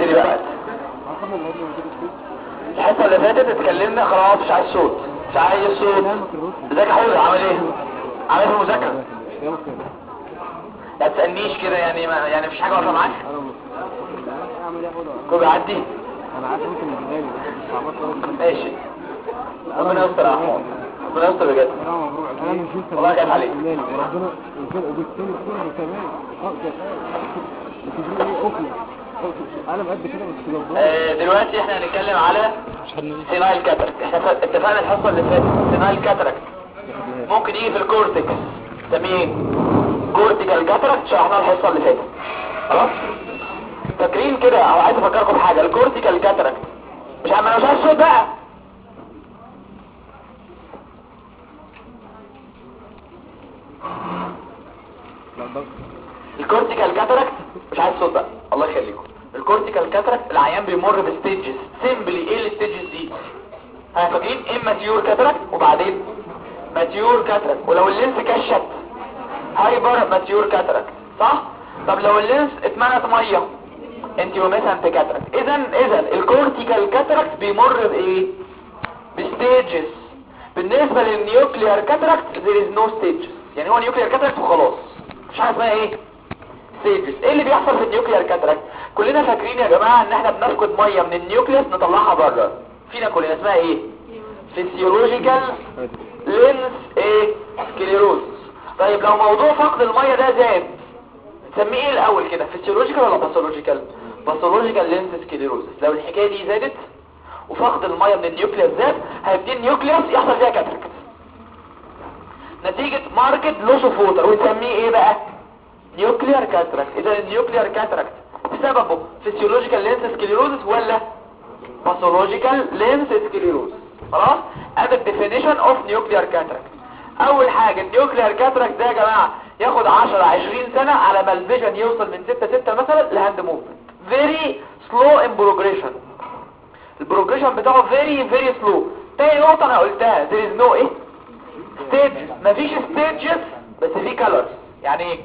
تاني بقى الحصه اللي فاتت اتكلمنا خلاص مش عايز صوت مش عايز صوت ازيك يا حوض عامل ايه عامل ايه في المذاكره لا تسالنيش كده يعني ما يعني مفيش حاجه واقفه معاك اعمل ايه اقول كله بيعدي انا عارف ممكن يجيبها لي بس صعبات قوي ماشي ربنا يستر يا احمد ربنا يستر بجد انا مبروك انا مش انت والله خايف عليك. وربنا يكون وبالتالي كله كمان اه كده بتجيب ايه اوكي انا بقد كده بس جبار آه، دلوقتي احنا هنتكلم على صناعي الكاترك احنا ف- اتفقنا الحصه اللي فاتت صناعي الكاترك ممكن يجي في الكورتكس سميه كورتيكال كاتراكت شرحناها الحصه اللي فاتت خلاص فاكرين كده او عايز افكركم بحاجه الكورتيكال كاتراكت مش عم انا مش عايز صوت بقى لا ده الكورتيكال كاتراكت مش عايز صوت بقى الله يخليكم الكورتيكال كاتراكت العيان بيمر بستيجز سيمبلي ايه الستيجز دي ها فاكرين ايه ماتيور كاتراكت وبعدين ماتيور كاتراكت ولو اللينس كشت هايبر ماتيور كاتراكت صح طب لو اللينس اتملت ميه انتيوميسنت كاتراكت اذا اذا الكورتيكال كاتراكت بيمر بايه بستيجز بالنسبه للنيوكليار كاتراكت there is no stages يعني هو نيوكليار كاتراكت وخلاص مش حاجه اسمها ايه ستيجز ايه اللي بيحصل في النيوكليار كاتراكت كلنا فاكرين يا جماعه ان احنا بنفقد ميه من النيوكليوس نطلعها بره فينا كلنا اسمها ايه فيسيولوجيكال لينس ايه سكليروز طيب لو موضوع فقد الميه ده زاد نسميه ايه الاول كده فيسيولوجيكال ولا باثولوجيكال باثولوجيكال لينس سكليروز لو الحكايه دي زادت وفقد الميه من النيوكليوس زاد هيبتدي النيوكليوس يحصل فيها كاتراكت نتيجة ماركت لوس اوف ووتر ونسميه ايه بقى نيوكليار كاتراكت اذا النيوكليار كاتراكت سببه فيسيولوجيكال لينس سكليروزس ولا باثولوجيكال لينس سكليروزس خلاص ادي الديفينيشن اوف نيوكليار كاتراكت اول حاجة النيوكليار كاتراكت ده يا جماعة ياخد 10 20 سنة على ما الفيجن يوصل من 6 6 مثلا لهاند موفمنت فيري سلو ان بروجريشن البروجريشن بتاعه فيري فيري سلو تاني نقطة انا قلتها there is no ايه ستيج مفيش ستيجز بس في كالرز يعني ايه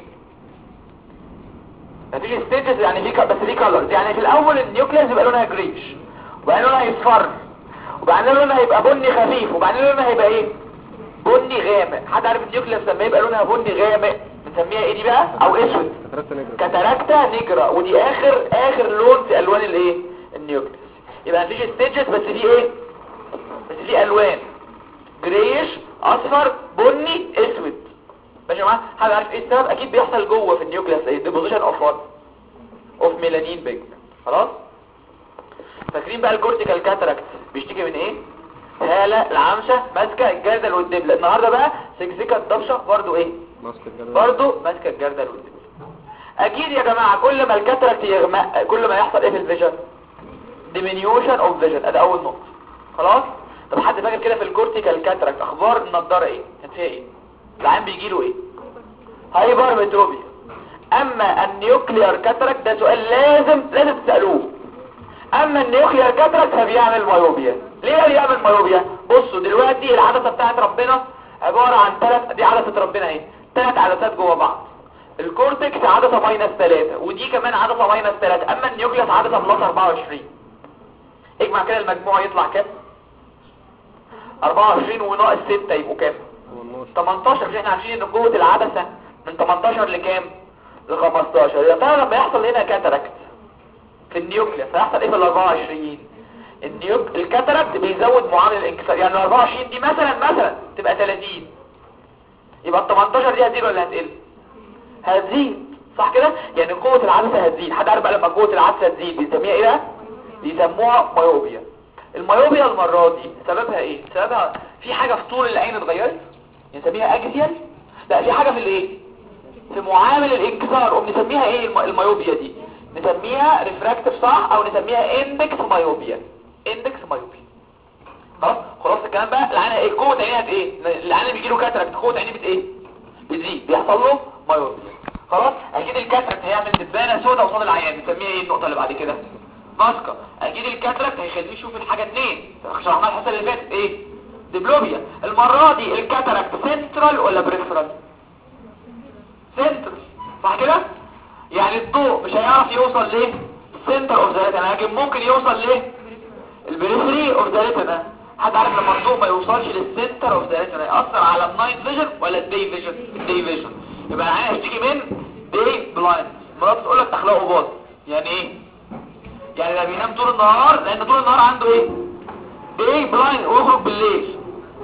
مفيش ستيجز يعني في ك- بس في كالرز يعني في الاول النيوكليس يبقى لونها جريش وبعدين لونها يصفر وبعدين لونها يبقى بني خفيف وبعدين لونها يبقى ايه بني غامق حد عارف النيوكليس لما يبقى لونها بني غامق بنسميها ايه دي بقى او اسود كترات نجرة كاتاراكتا نيجرا ودي اخر اخر لون في الوان الايه النيوكليس يبقى مفيش ستيجز بس في ايه بس في الوان جريش اصفر بني اسود ماشي يا جماعه حد عارف ايه السبب اكيد بيحصل جوه في النيوكليس ايه ديبوزيشن اوف وات اوف ميلانين بيجمنت خلاص فاكرين بقى الكورتيكال كاتاراكت بيشتكي من ايه هالة العمشة ماسكة الجردل والدبلة النهاردة بقى سكسكة الضبشة برضو ايه ماسك الجردل برضو ماسكة الجردل والدبلة اكيد يا جماعة كل ما الكاتاراكت يغمق كل ما يحصل ايه في الفيجن diminution of vision ادي اول نقطة خلاص طب حد فاكر كده في الكورتيكال كاتاراكت اخبار النضارة ايه كان فيها ايه العين بيجيله ايه هايبر متروبيا اما النيوكليار كاتاراكت ده سؤال لازم لازم تسألوه اما النيوكليار كاتاراكت فبيعمل مايوبيا ليه بيعمل مايوبيا بصوا دلوقتي العدسة بتاعت ربنا عبارة عن ثلاث دي عدسة ربنا اهي ثلاث عدسات جوه بعض الكورتكس عدسة ماينس 3 ودي كمان عدسة ماينس 3 اما النيوكليوس عدسة بلس 24 اجمع كده المجموع يطلع كام 24 وناقص 6 يبقوا كام 18 مش احنا عارفين ان قوة العدسة من 18 لكام ل 15 يا ترى لما يحصل هنا كاتاراكت في النيوكليوس هيحصل ايه في ال 24 النيوك الكاتاراكت بيزود معامل الانكسار يعني ال 24 دي مثلا مثلا تبقى 30 يبقى ال 18 دي هتزيد ولا هتقل هتزيد صح كده يعني قوة العدسة هتزيد حد عارف بقى لما قوة العدسة تزيد بيسميها ايه بقى بيسموها مايوبيا المايوبيا المرة دي سببها ايه سببها في حاجة في طول العين اتغيرت نسميها اكسيال لا في حاجة في الايه في معامل الانكسار وبنسميها ايه الم- المايوبيا دي نسميها ريفراكتيف صح او نسميها اندكس مايوبيا اندكس مايوبيا خلاص خلاص الكلام بقى العين ايه قوة عينيها ايه العين اللي بيجي له كاتراكت قوة عينيه بت ايه بتزيد بيحصل له مايوبيا خلاص اكيد الكاتراكت هيعمل دبانة سوداء قصاد العيان نسميها ايه النقطة اللي بعد كده ماسكة اكيد الكاتراكت هيخليه يشوف الحاجة اتنين شرحناها الحصة اللي فاتت ايه دبلوبيا المرة دي الكاتراكت سنترال ولا بريفرال سنترال صح كده يعني الضوء مش هيعرف يوصل ليه سنتر اوف ذا ريتنا لكن ممكن يوصل ليه البريفري اوف ذا ريتنا حد عارف لما الضوء ما يوصلش للسنتر اوف ذا ريتنا يأثر على النايت فيجن ولا الدي فيجن الدي فيجن يبقى العين هيشتكي من دي بلايند مرات تقول لك اخلاقه باظ يعني ايه يعني ده بينام طول النهار لان طول النهار عنده ايه دي بلايند ويخرج بالليل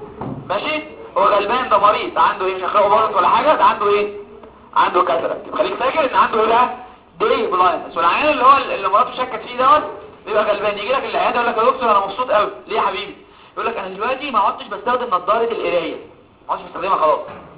ماشي هو غلبان ده مريض عنده ايه مش اخلاقه باظت ولا حاجه ده عنده ايه عنده كاتراكت يبقى خليك فاكر ان عنده ايه بقى دي بلايند والعيان اللي هو اللي مراته شكت فيه دوت بيبقى غلبان يجي لك العياده يقول لك يا دكتور انا مبسوط قوي ليه يا حبيبي يقول لك انا دلوقتي ما عدتش بستخدم نظاره القرايه ما عدتش بستخدمها خلاص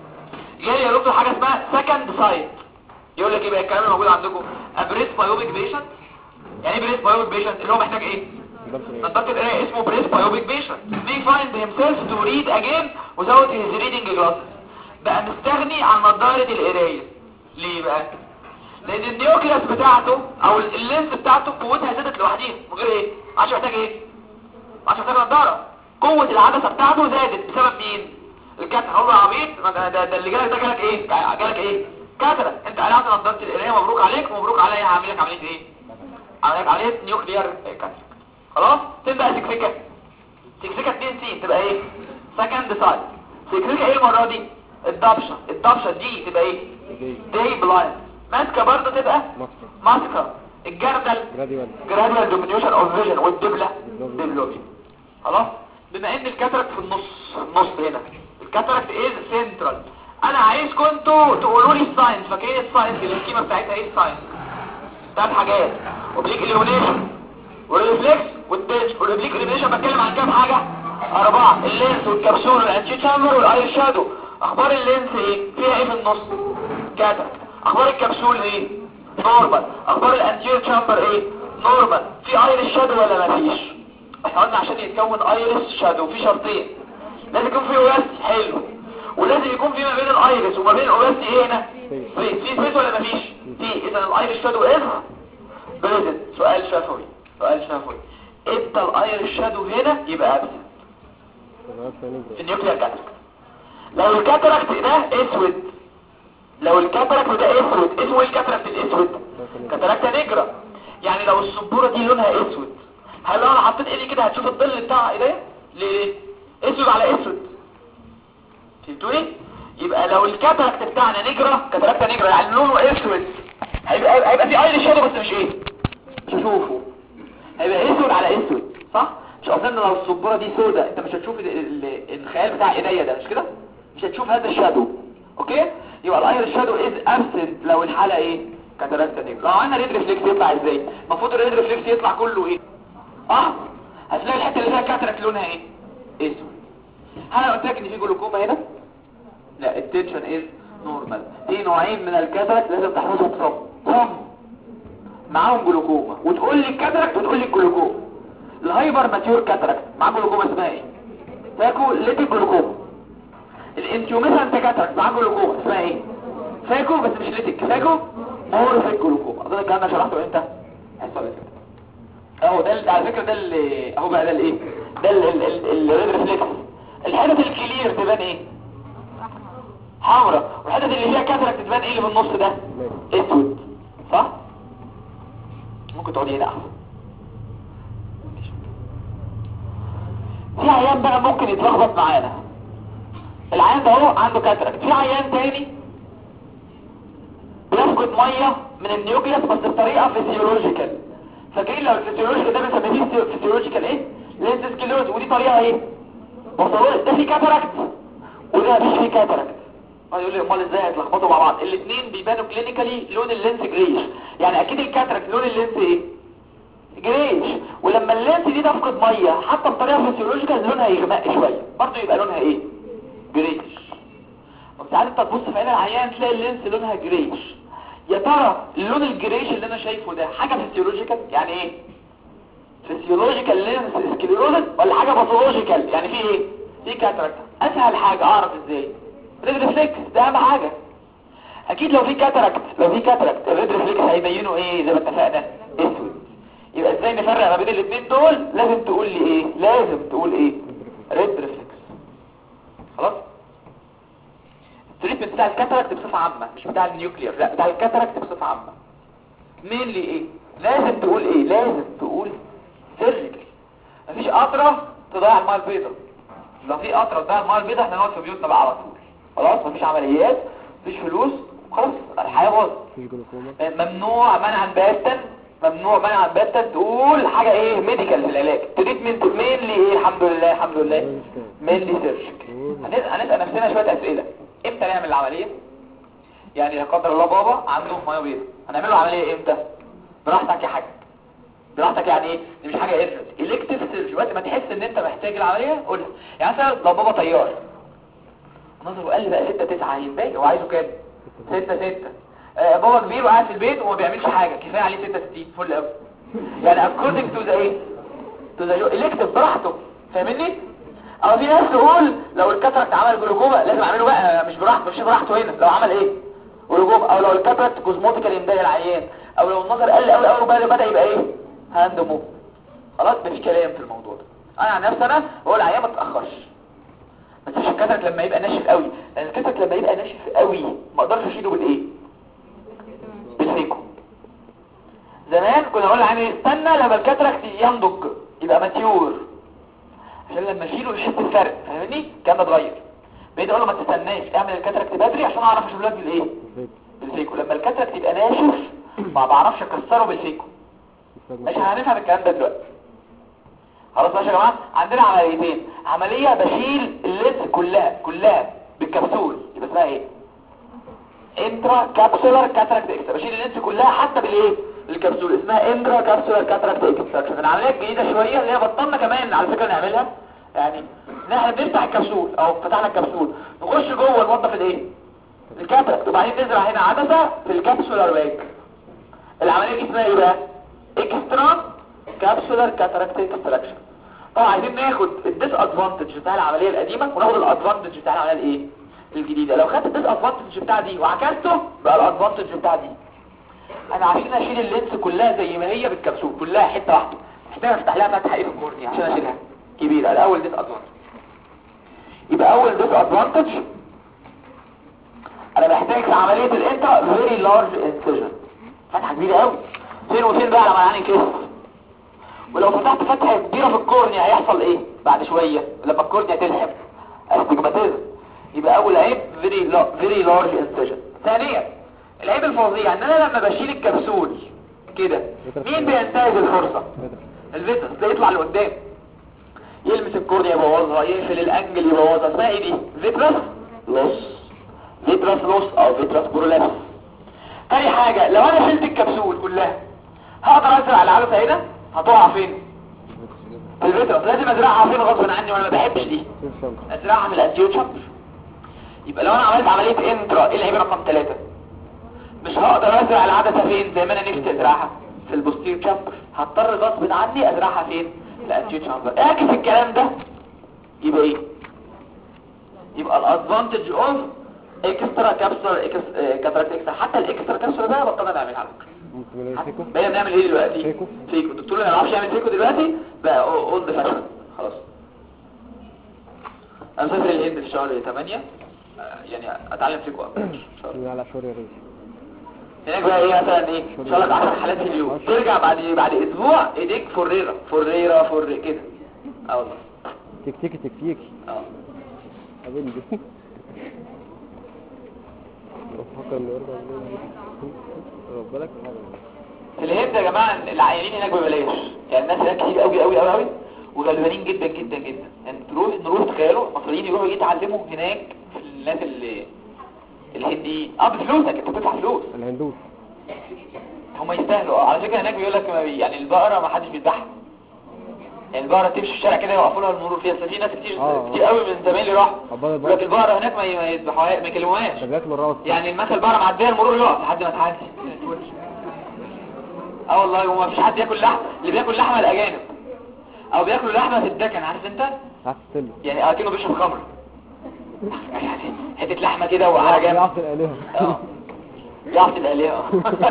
جاي يا دكتور حاجه اسمها سكند سايت يقول لك ايه بقى الكلام اللي موجود عندكم ابريس بايوبيك بيشنت يعني ايه بريس بايوبيك بيشنت اللي هو محتاج ايه نظاره القرايه اسمه بريس بايوبيك بيشنت may find himself to read again without his reading glasses بقى مستغني عن نظاره القرايه ليه بقى لان النيوكليس بتاعته او اللينس بتاعته قوتها زادت لوحديها من غير ايه عشان محتاج ايه عشان محتاج نظاره قوه العدسه بتاعته زادت بسبب مين الكاتر هو عبيط ده, ده, ده اللي جالك ده جالك ايه جالك ايه كاتر انت قلعت نظاره القرايه مبروك عليك مبروك عليا هعمل لك عمليه ايه عمل لك عمليه نيوكليير كاتر خلاص تبدا سكسكه سكسكه 2 سي تبقى ايه سكند سايد سكسكه ايه المره دي الدبشه الدبشه دي تبقى ايه دي بلايند ماسكه برضه تبقى ماسكه الجردل جراديوال جراديوال دومينيوشن اوف فيجن والدبله بالظبط. دبلوبي خلاص بما ان الكاتراكت في النص النص هنا الكاتراكت از سنترال انا عايزكم انتوا تقولوا لي الساينس فاكرين الساينس السكيمه بتاعتها ايه الساينس ثلاث حاجات اوبليك اليونيشن والريفلكس والتنش والريفليك اليونيشن بتكلم عن كام حاجه اربعه اللينس والكبسول والانتي تشامبر والاي شادو اخبار اللينس ايه فيها ايه في النص كاتراكت اخبار الكبسول ايه نورمال اخبار الانتير تشامبر ايه نورمال في ايرس شادو ولا مفيش احنا قلنا عشان يتكون ايرس شادو في شرطين لازم يكون في اوراستي حلو ولازم يكون في ما بين الايرس وما بين الاوراستي ايه هنا في في سبيس ولا مفيش في اذا الايرس شادو از بريزنت سؤال شفوي سؤال شفوي امتى الايرس شادو هنا يبقى ابسنت في النيوكليير كاتراكت لو الكاتراكت ده اسود لو الكاتراكت ده اسود اسمه ايه الكاتراكت الاسود كاتراكتا نجرة يعني لو السبورة دي لونها اسود هل لو انا حطيت ايدي كده هتشوف الظل بتاع ايديا ليه ليه اسود على اسود فهمتوني يبقى لو الكاتراكت بتاعنا نجرة كاتراكتا نجرة يعني لونه اسود هيبقى هيبقى في ايري شادو بس مش ايه مش هشوفه هيبقى اسود على اسود صح مش اظن لو السبورة دي سودة انت مش هتشوف ال- ال- الخيال بتاع ايديا ده مش كده مش هتشوف هذا الشادو اوكي يبقى الاير شادو از ابسنت لو الحاله ايه كاتاراكتا نيجر لو عملنا ريد ريفلكس يطلع ازاي المفروض الريد ريفلكس يطلع كله ايه اه هتلاقي الحته اللي فيها كاتاراكت لونها ايه اسود هل انا قلت لك ان في جلوكوما هنا لا التنشن از نورمال في نوعين من الكاتاراكت لازم تحفظهم صم صم معاهم جلوكوما وتقول لي الكاتاراكت وتقول لي الجلوكوما الهايبر ماتيور كاتاراكت معاه جلوكوما اسمها ايه فاكو ليتي جلوكوما الانتيوميسان كاتاراكت معاه جلوكوما اسمها ايه فاكو بس مش ليتك فاكو مورفيك جلوكوما اظن الكلام ده شرحته امتى حصه اللي فاتت اهو ده ال- على فكره ده اللي اهو بقى ده الايه ده الريد ريفلكس الحتت الكلير تبان ايه حمراء والحتت اللي فيها كاتراكت تبان ايه اللي في النص ده اسود صح ممكن تقعدي هنا احسن في عيان بقى ممكن يتلخبط معانا العيان ده هو عنده كاتراكت في عيان تاني بيفقد ميه من النيوكليس بس بطريقه فيسيولوجيكال فاكرين لو الفيسيولوجيكال ده بنسميه فيسيولوجيكال ايه لينس سكليروز ودي طريقه ايه بصوا ده في كاتراكت وده مش في كاتراكت ما يقول لي امال ازاي هيتلخبطوا مع بعض الاثنين بيبانوا كلينيكالي لون اللينس جريش يعني اكيد الكاتراكت لون اللينس ايه جريش ولما اللينس دي تفقد ميه حتى بطريقه فيسيولوجيكال لونها يغمق شويه برضه يبقى لونها ايه جريش طب تعالى انت تبص في عين العيان تلاقي اللينس لونها جريش يا ترى اللون الجريش اللي انا شايفه ده حاجه فيسيولوجيكال يعني ايه فيسيولوجيكال لينس سكليروزس ولا حاجه باثولوجيكال يعني في ايه في كاتراكت اسهل حاجه اعرف ازاي ريد ريفلكس ده اهم حاجه اكيد لو في كاتراكت لو في كاتراكت الريد ريفلكس هيبينوا ايه زي ما اتفقنا اسود يبقى ازاي نفرق ما بين الاثنين دول لازم تقول لي ايه لازم تقول ايه ريد ريفلكس خلاص التريتمنت بتاع الكاتراكت بصفه عامه مش بتاع النيوكليير لا بتاع الكاتراكت بصفه عامه مين لي ايه لازم تقول ايه لازم تقول سيرجيكال مفيش قطره تضيع الميه البيضاء لو في قطره تضيع الميه البيضاء احنا نقعد في بيوتنا بقى على طول خلاص مفيش عمليات مفيش فلوس خلاص الحياه باظت مفيش جلوكوما ممنوع منعا باتا ممنوع منعا باتا تقول حاجه ايه ميديكال في العلاج تريتمنت مينلي ايه الحمد لله الحمد لله مينلي سيرجيكال هنسال نفسنا شويه اسئله امتى نعمل العمليه يعني لا قدر الله بابا عنده ميه بيضاء هنعمل له عمليه امتى براحتك يا حاج براحتك يعني ايه دي مش حاجه ايرجنت الكتيف سيرجري وقت ما تحس ان انت محتاج العمليه قولها يعني مثلا لو بابا طيار نظره قال لي بقى 6 9 هيتضايق هو عايزه كام 6 6 آه بابا كبير وقاعد في البيت وما بيعملش حاجه كفايه عليه 66 فل قوي يعني according to the ايه to the elective براحته فاهمني او في ناس تقول لو الكاتراكت عمل جلوكوما لازم اعمله بقى مش براحته مش براحته هنا لو عمل ايه جلوكوما او لو الكاتراكت كوزموتيكال مضايق العيان او لو النظر قل قوي قوي بدا بدا يبقى ايه هاند موف خلاص مفيش كلام في الموضوع ده انا عن نفسي انا بقول العيان ما تتاخرش ما تنساش الكاتراكت لما يبقى ناشف قوي لان الكاتراكت لما يبقى ناشف قوي ما اقدرش اشيله بالايه بالفيكو زمان كنا نقول للعيان استنى لما الكاتراكت ينضج يبقى ماتيور عشان لما اشيله يحس بفرق فاهمني الكلام ده اتغير بقيت اقول له ما تستناش اعمل الكاتراكت بدري عشان اعرف اشيله لك بالايه بالفيكو لما الكاتراكت يبقى ناشف ما بعرفش اكسره بالفيكو مش هنفهم الكلام ده دلوقتي خلاص ماشي يا جماعه عندنا عمليتين عمليه بشيل اللينس كلها كلها بالكبسول يبقى اسمها ايه انترا كابسولار كاتراكت اكسترا بشيل اللينس كلها حتى بالايه الكبسول اسمها انترا كابسولار كاتراكت اكستراكشن العمليه الجديده شويه اللي هي بطلنا كمان على فكره نعملها يعني ان احنا بنفتح الكبسول او فتحنا الكبسول نخش جوه نوظف الايه الكاتراكت وبعدين نزرع هنا عدسه في الكبسولار باك العمليه دي اسمها ايه بقى اكسترا كابسولار كاتراكت اكستراكشن طبعا عايزين ناخد الديس ادفانتج بتاع العمليه القديمه وناخد الادفانتج بتاع العمليه الايه الجديده لو خدت الديس ادفانتج بتاع دي وعكسته بقى الادفانتج بتاع دي انا عشان اشيل اللينس كلها زي ما هي بالكبسول كلها حته واحده محتاج افتح لها فتحه ايه في الكورنيا عشان اشيلها كبيره الاول ديس ادفانتج يبقى اول ديس ادفانتج انا محتاج في عمليه الانترا فيري لارج انسجن فتحه كبيره قوي فين وفين بقى لما يعني كده ولو فتحت فتحه كبيره في الكورنيا هيحصل ايه بعد شويه لما الكورنيا تلحم استجماتيزم يبقى اول عيب فيري فيري لارج انسجن ثانيا العيب الفظيع ان انا لما بشيل الكبسول كده مين بينتهز الفرصه الفيتس ده يطلع لقدام يلمس الكورنيا يبوظها يقفل الانجل يبوظها اسمها ايه دي فيترس لوس فيترس لوس او فيترس برولابس تاني حاجة لو انا شلت الكبسول كلها هقدر ازرع العدسة هنا هتقع فين في الفيترس لازم ازرعها فين غصب عني وانا ما بحبش دي ازرعها من الانتيو تشامبر يبقى لو انا عملت عملية انترا ايه العيب رقم ثلاثة مش هقدر ازرع العدسة فين زي ما انا نفسي ازرعها في البوستير تشامبر هضطر غصب عني ازرعها فين في الانتيو تشامبر اعكس الكلام ده يبقى ايه يبقى الادفانتج اوف اكسترا كابسول كاتراكت اكسترا حتى الاكسترا كابسول ده بطلنا نعملها على فكره ممكن نلاقي فيكو بقينا بنعمل ايه دلوقتي فيكو. فيكو الدكتور اللي ما يعرفش يعمل فيكو دلوقتي بقى اولد فاشن خلاص انا مسافر الهند في شهر 8 يعني اتعلم فيكو أكتر ان شاء الله على شوري ريش هناك بقى ايه مثلا ايه ان شاء الله 10 حالات في اليوم ترجع بعد بعد اسبوع ايديك فريره فريره فر كده اه والله تك تك تك تيكي اه قابلني بفكر انه يرجع بالليل. خد بالك في الهند يا جماعة العيانين هناك ببلاش يعني الناس هناك كتير قوي قوي قوي قوي وغلبانين جدا جدا جدا يعني تروح نروح تخيلوا المصريين يروحوا يتعلموا هناك في الناس اللي الهنديين اه بفلوسك انت بتدفع فلوس الهندوس هم يستاهلوا اه على فكرة هناك بيقول لك ما بي- يعني البقرة ما حدش بيذبحها يعني البقرة تمشي في الشارع كده يوقفوا لها المرور فيها اصل في ناس كتير آه. كتير قوي من زمايلي راحوا عباد يقول لك البقر البقرة هناك ما ي- ما يذبحوهاش ما يكلموهاش ده بياكلوا الراس يعني المثل بقى معديه المرور يقف لحد ما تعدي اه والله وما فيش حد ياكل لحم اللي بياكل لحمه الاجانب او بياكلوا لحمه في الدكن عارف انت تحت السلم يعني اكنه بيشرب خمر يعني حته لحمه كده وعلى جنب يعصي الالهه اه يعطي الالهه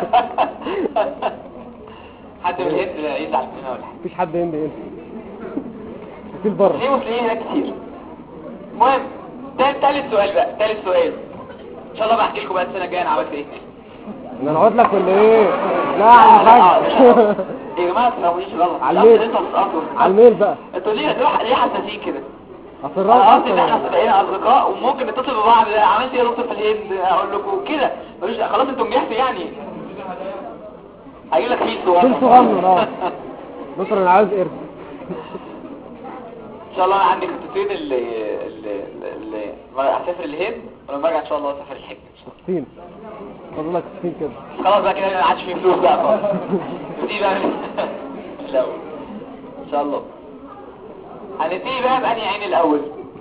حد من الهند يزعل مننا ولا حاجه مفيش حد هندي هنا في البر في مسلمين هناك كتير المهم تالت تالت سؤال بقى تالت سؤال ان شاء الله بحكي لكم بقى السنه الجايه انا عملت ايه انا نقعد لك ولا ايه لا يا عم الحاج. يا جماعه ما تفهمونيش غلط على الأصل الميل. انتوا بتسقطوا على الميل بقى انتوا ليه ليه ليه حساسين كده اصل انا الراجل قصدي ان احنا اصلا بقينا اصدقاء وممكن نتصل ببعض عملت ايه يا دكتور في الهند اقول لكم كده ملوش خلاص انتوا نجحتوا يعني هجيب لك فيل صغير فيل صغنن، اه. دكتور انا عاوز قرد ان شاء الله انا عندي خطتين اللي اللي اللي ما هسافر الهند ولما ارجع ان شاء الله اسافر الحج الصين فاضل لك الصين كده خلاص بقى كده ما عادش فيه فلوس بقى خالص دي بقى الاول ان شاء الله هنبتدي بقى بأنهي عين الاول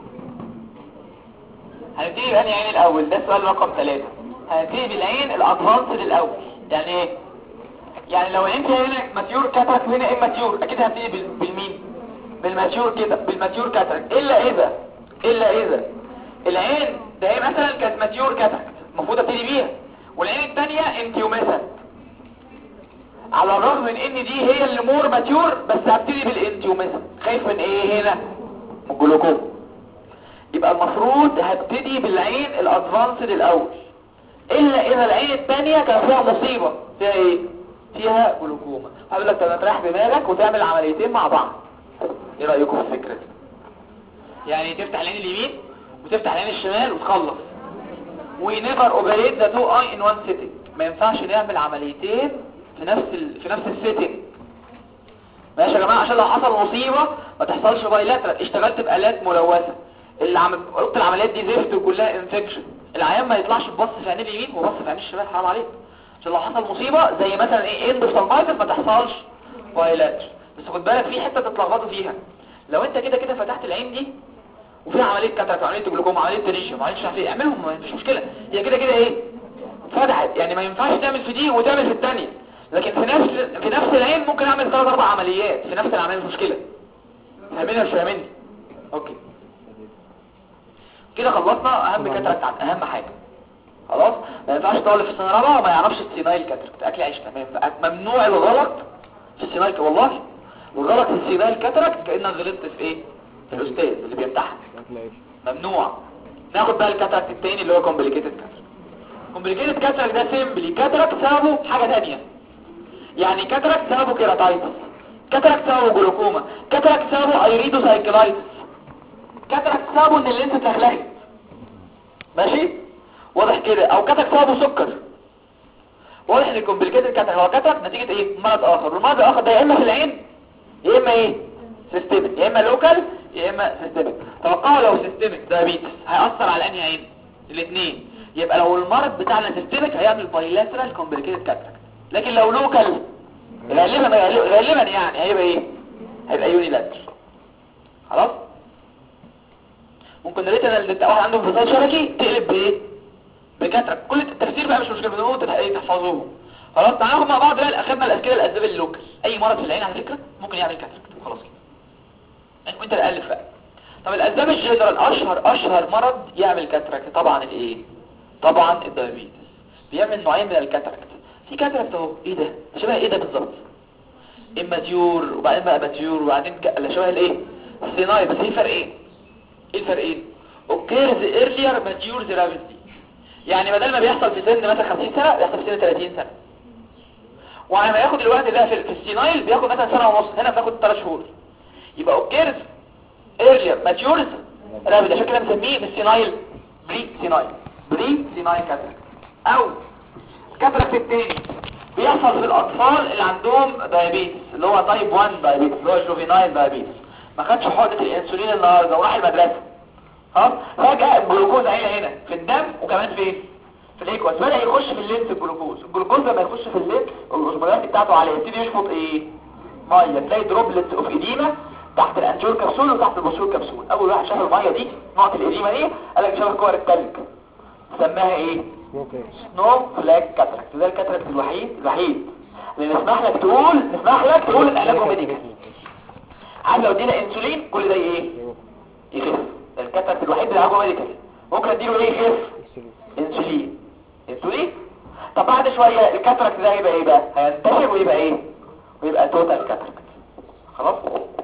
هنبتدي بأنهي عين الاول ده السؤال رقم ثلاثة هنبتدي بالعين الادفانسد الاول يعني ايه يعني لو العين فيها هنا ماتيور كاتراك وهنا ايه ماتيور اكيد هبتدي بال- بالمين بالماتيور كده بالماتيور كاتراك الا اذا الا اذا العين ده هي مثلا كانت ماتيور كاتراك المفروض ابتدي بيها والعين الثانيه انتيوميسنت على الرغم من ان دي هي اللي مور ماتيور بس هبتدي بالانتيوميسنت خايف من ايه هنا من الجلوكوما يبقى المفروض هبتدي بالعين الادفانسد الاول الا اذا العين الثانيه كان فيها مصيبه فيها ايه فيها جلوكوما هقول لك طب تريح دماغك وتعمل عمليتين مع بعض ايه رايكم في الفكره دي يعني تفتح العين اليمين وتفتح العين الشمال وتخلص we never operate the two eye in one sitting ما ينفعش نعمل عمليتين في نفس ال... في نفس السيتنج ماشي يا جماعه عشان لو حصل مصيبه ما تحصلش بايلاترال اشتغلت بآلات ملوثه اللي عم... اوضه العمليات دي زفت وكلها انفكشن العيان ما يطلعش ببص في عين اليمين وبص في عين الشمال حرام عليك عشان لو حصل مصيبه زي مثلا ايه اندوسالمايتس ما تحصلش بايلاترال بس خد بالك في حته تتلخبطوا فيها لو انت كده كده فتحت العين دي وفي عمليه كاتراكت وعمليه جلوكوما وعمليه تريشيوم وعمليه مش عارف ايه اعملهم ما فيش مشكله هي كده كده ايه فتحت يعني ما ينفعش تعمل في دي وتعمل في الثانيه لكن في نفس في نفس العين ممكن اعمل ثلاث اربع عمليات في نفس العمليه مش مشكله فاهميني ولا مش فاهميني اوكي كده خلصنا اهم كاتراكت عن اهم حاجه خلاص ما ينفعش طالب في السنه الرابعه وما يعرفش السينايل كاتراكت اكل عيش ما ينفع ممنوع الغلط في السينايل والله الغلط في السينايل كاتراكت كانك غلطت في ايه في الاستاذ اللي بيمتحن اكل عيش ممنوع ناخد بقى الكاتراكت التاني اللي هو كومبليكيتد كاتراكت كومبليكيتد كاتراكت ده سيمبلي كاتراكت سببه حاجه تانية يعني كاتراكت سببه كيراتايتس كاتراكت سببه جلوكوما كاتراكت سببه ايريدو سايكلايتس كاتراكت سببه ان اللينس اتلخلخت ماشي واضح كده او كاتراكت سببه سكر واضح ان الكومبليكيتد كاتراكت هو كاتراكت نتيجه ايه مرض اخر والمرض الاخر ده يا اما في العين يا اما ايه سيستمك يا اما لوكال يا اما سيستمك توقعوا لو سيستمك دايابيتس هيأثر على انهي عين الاثنين يبقى لو المرض بتاعنا سيستمك هيعمل بايلاترال كومبليكيتد كاتراكت لكن لو لوكال غالبا غالبا يعني هيبقى ايه هيبقى يونيلاتر خلاص ممكن الريتنال اللي واحد عنده انفصال شبكي تقلب بايه بكاتراكت كل التفسير بقى مش مشكله بنقول تح- إيه، تحفظوه خلاص تعالوا ناخد مع بعض بقى اخدنا الاسئله الاسباب اللوكال اي مرض في العين على فكره ممكن يعمل كاتراكت وخلاص كده يعني وانت اللي الف بقى طب الاسباب الجنرال اشهر اشهر مرض يعمل كاتراكت طبعا الايه طبعا الدايابيتس بيعمل نوعين من الكاتراكت في كاتراكت اهو ايه ده شبه ايه ده بالظبط اماتيور وبعدين بقى ماتيور وبعدين ك- اللي شبه الايه السيناي بس في فرقين ايه الفرقين اوكيرز ايرلير ماتيورز رابيدلي يعني بدل ما بيحصل في سن مثلا 50 سنه بيحصل في سن 30 سنه وعلى ما ياخد الوقت ده في, في السينايل بياخد مثلا سنه ونص هنا بياخد 3 شهور يبقى اوكيرز ايرلير ماتيورز رابيد عشان كده مسميه بالسينايل بري سينايل بري سينايل كاتراكت او الكاتراكت التاني بيحصل في الاطفال اللي عندهم دايابيتس اللي هو تايب 1 دايابيتس اللي هو جوفينايل دايابيتس ما خدش حقنه الانسولين النهارده وراح المدرسه خلاص فجاه الجلوكوز عيله هنا في الدم وكمان فين في الايكوس بدا يخش في اللينس الجلوكوز الجلوكوز لما يخش في اللينس الاوزمولاريتي بتاعته عاليه يبتدي يشفط ايه ميه تلاقي دروبلت اوف ايديما تحت الانتيور كبسول وتحت البوستيور كبسول اول واحد شاف الميه دي نقطه الاديمه دي قال لك شبه كور التلج سماها ايه اوكي سنو فلاج كاتراكت ده الكاتراكت الوحيد الوحيد اللي نسمح لك تقول نسمح لك تقول ان علاجه ميديكال عارف لو ادينا انسولين كل ده ايه يخف ده الكاتراكت الوحيد اللي علاجه ميديكال ممكن اديله ايه يخف انسولين انسولين طب بعد شويه الكاتراكت ده هيبقى ايه بقى هينتشر ويبقى ايه ويبقى توتال كاتراكت خلاص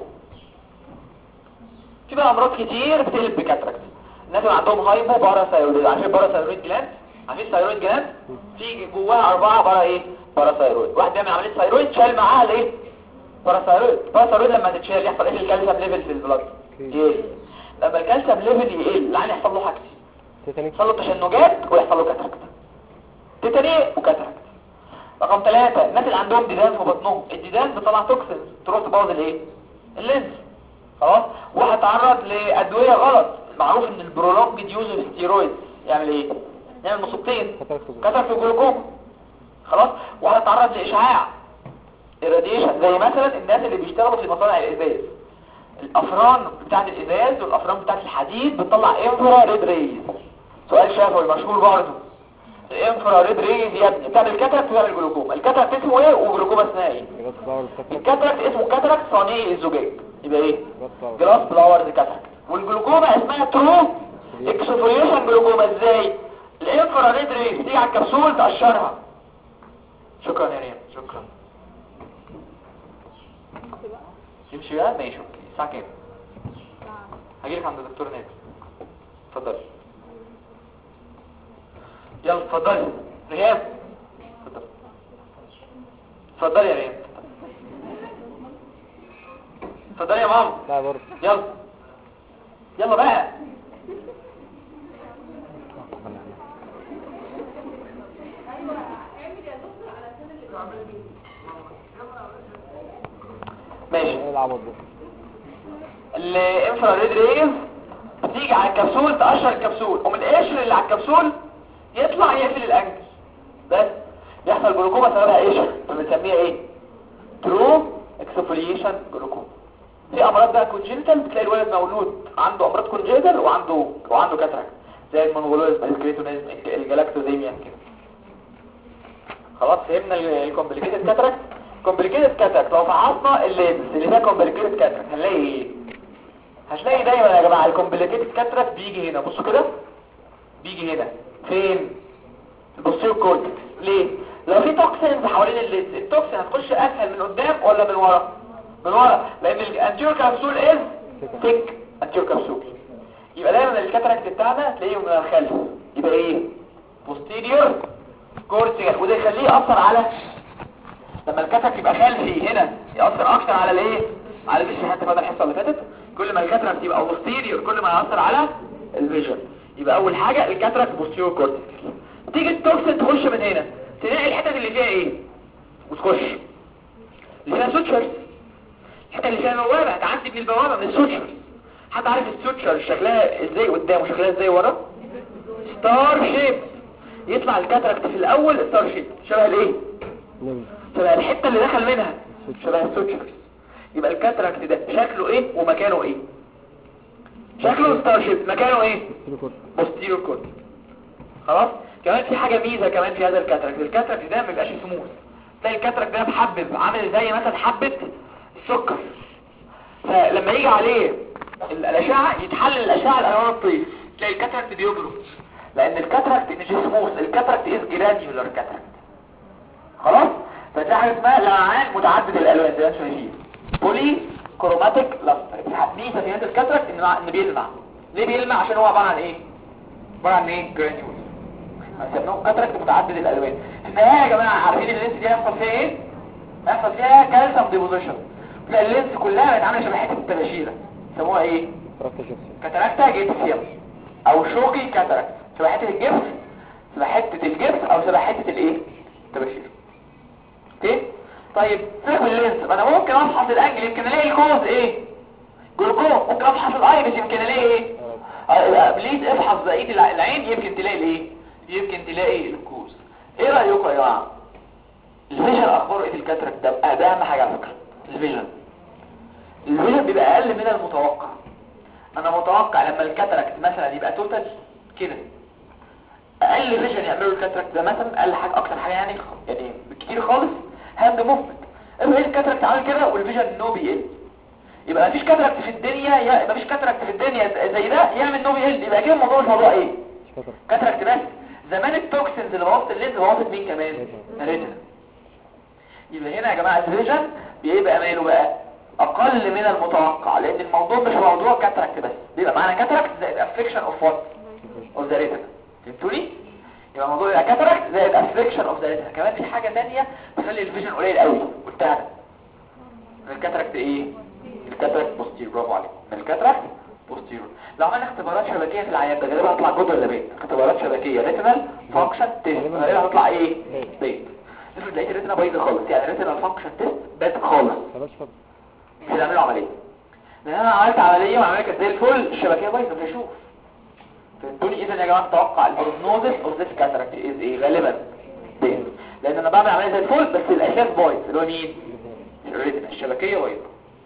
في بقى امراض كتير بتقلب بكاتراكت الناس اللي عندهم هايبو باراثايرويد عارفين باراثايرويد جلاند عارفين الثايرويد جلاند في جواها اربعه بارا ايه باراثايرويد واحد بيعمل عمليه ثايرويد شال معاها الايه باراثايرويد باراثايرويد لما تتشال يحصل ايه في الكالسيوم ليفل في البلاد يقل لما الكالسيوم ليفل يقل العين يحصل له حاجتين تيتانيك يحصل له تشنجات ويحصل له كاتراكت تيتاني وكاتراكت رقم ثلاثة الناس اللي عندهم ديدان في بطنهم الديدان بتطلع توكسين تروح تبوظ الايه اللينز خلاص وهتعرض لادويه غلط معروف ان البرولونج يوز ستيرويد يعمل ايه يعمل مصيبتين كاتاراكت وجلوكوما. كاتراكت وجلوكوما خلاص وهتتعرض لاشعاع الراديشن زي مثلا الناس اللي بيشتغلوا في مصانع الازاز الافران بتاعت الازاز والافران بتاعت الحديد بتطلع انفراريد ريز سؤال شافوي مشهور برضه الانفراريد ريز يا ابني بتعمل كاتراكت وبتعمل جلوكوما الكاتراكت اسمه ايه وجلوكوما اسمها ايه جراس باور كاتاراكت الكاتراكت اسمه كاتراكت صناعي الزجاج يبقى ايه جراس باور جراس فلاورز كاتراكت والجلوكوما اسمها ترو اكسفوليوشن جلوكوما ازاي الانفراريد ريز تيجي على الكبسول تقشرها شكرا يا ريم شكرا يمشي بقى ماشي اوكي الساعه كام هجيلك عند الدكتور نادي اتفضل يلا اتفضلي ريهام اتفضل اتفضلي يا ريهام اتفضلي يا ماما لا برضه يلا يلا بقى ماشي ايه العبط ده الانفراريد ريز بتيجي على الكبسول تقشر الكبسول ومن القشر اللي على الكبسول يطلع يقفل الانجل بس يحصل جلوكوما سببها قشر فبنسميها ايه ترو اكسفوليشن جلوكوما في امراض بقى كونجنتال بتلاقي الولد مولود عنده امراض كونجنتال وعنده وعنده كاتراكت زي المونغولويزم الكريتونيزم الجلاكتوزيميا كده خلاص فهمنا الكومبليكيتد كاتراكت كومبليكيتد كاتراكت لو فحصنا اللينس اللي فيها كومبليكيتد كاتراكت هنلاقي ايه هتلاقي دايما يا جماعه الكومبليكيتد كاتراكت بيجي هنا بصوا كده بيجي هنا فين البوستيريور كورتكس ليه لو في توكسينز حوالين اللينس التوكسين هتخش اسهل من قدام ولا من ورا من ورا لان الانتيور كابسول از ثيك انتيور كابسول يبقى دايما الكاتراكت بتاعنا تلاقيه من الخلف يبقى ايه بوستيريور كورتيكال وده يخليه يأثر على لما الكاتراكت يبقى خلفي هنا يأثر اكتر على الايه على الفيجن حتى بعد الحصه اللي فاتت كل ما الكاتراكت يبقى بوستيريور كل ما يأثر على الفيجن يبقى اول حاجه الكاتراكت بوستيريور كورتيكال تيجي التوكسين تخش من هنا تلاقي الحتت اللي فيها ايه وتخش اللي فيها سوتشرز الحته اللي فيها بوابه هتعدي من البوابه من السوتشر حد عارف السوتشر شكلها ازاي قدام وشكلها ازاي ورا ستار شيب يطلع الكاتراكت في الاول ستار شيب شبه الايه نعم شبه الحته اللي دخل منها شبه السوتشر يبقى الكاتراكت ده شكله ايه ومكانه ايه شكله ستار شيب مكانه ايه تيليكورت بوستيريور كورت خلاص كمان في حاجه ميزه كمان في هذا الكاتراكت الكاتراكت ده ما بيبقاش سموث تلاقي الكاتراكت ده محبب عامل زي مثلا حبه السكر فلما يجي عليه ال- الاشعه يتحلل الاشعه الالوان الطيف تلاقي الكاتراكت بيبرد لان الكاتراكت مش سموث الكاتراكت از جرانيولار كاتراكت خلاص فدي حاجه اسمها لمعان متعدد الالوان زي ما انتم شايفين بولي كروماتيك لاستر ميزه في هذا الكاتراكت ان ان بيلمع ليه بيلمع عشان هو عباره عن ايه عباره عن ايه جرانيول هنسموه كاتراكت متعدد الالوان في النهايه يا جماعه عارفين اللينس دي هيحصل فيها ايه هيحصل فيها كالسيوم ديبوزيشن تلاقي اللينس كلها بقت عامله شبه حته التباشيره يسموها ايه تراكت شخصي كاتاراكتا جيبسيوم او شوكي كاتاراكت شبه حته الجبس شبه حته الجبس او شبه حته الايه التباشير اوكي طيب سيبك من اللينس ما انا ممكن افحص الانجل يمكن الاقي الكوز ايه جلوكوم ممكن افحص الايرس يمكن الاقي ايه آه، بليز افحص بقيه الع- العين يمكن تلاقي الايه يمكن تلاقي الكوز ايه رايكم يا جماعه الفيجن اخباره ايه في الكاتراكت ده بقى ده اهم حاجه على فكره الفيجن الفيجن بيبقى اقل من المتوقع انا متوقع لما الكاتراكت مثلا يبقى توتال كده اقل فيجن يعملوا الكاتراكت ده مثلا اقل حاجه اكتر حاجه يعني يعني كتير خالص هاند موفمنت اما ايه الكاتراكت عامل كده والفيجن نو بيقل يبقى مفيش كاتراكت في الدنيا يا مفيش كاتراكت في الدنيا زي ده يعمل نو بيقل يبقى كده الموضوع مش موضوع ايه مش كتر كاتراكت بس زمان التوكسينز اللي بوظت اللينز بوظت مين كمان ريتنا. الريتنا يبقى هنا يا جماعه الفيجن بيبقى ماله بقى اقل من المتوقع لان الموضوع مش موضوع كاتراكت بس بيبقى معانا كاتراكت زائد افكشن اوف وات اوف ذا ريتنا فهمتوني يبقى موضوع الكاتراكت زي الافريكشن اوف ذا كمان في حاجه ثانيه تخلي الفيجن قليل قوي قلتها أنا. من الكاتراكت ايه الكاتراكت بوستير برافو عليك من الكاتراكت بوستير لو عملنا اختبارات شبكيه في العيان ده غالبا هتطلع جود ولا بيت اختبارات شبكيه ريتينال فانكشن تيست غالبا هتطلع ايه بيت افرض لقيت الريتنا بايظه خالص يعني ريتينال فانكشن تيست بات خالص خلاص فضل مش هنعمله عمليه لان انا عملت عمليه وعمليه كانت زي الفل الشبكيه بايظه مش هشوف فهمتوني اذا يا جماعه اتوقع البروجنوزس اوف ذيس كاتاراكت از ايه غالبا بيض لان انا بعمل عمليه زي الفل بس الاساس بايظ اللي هو مين الريتنا الشبكيه بايظه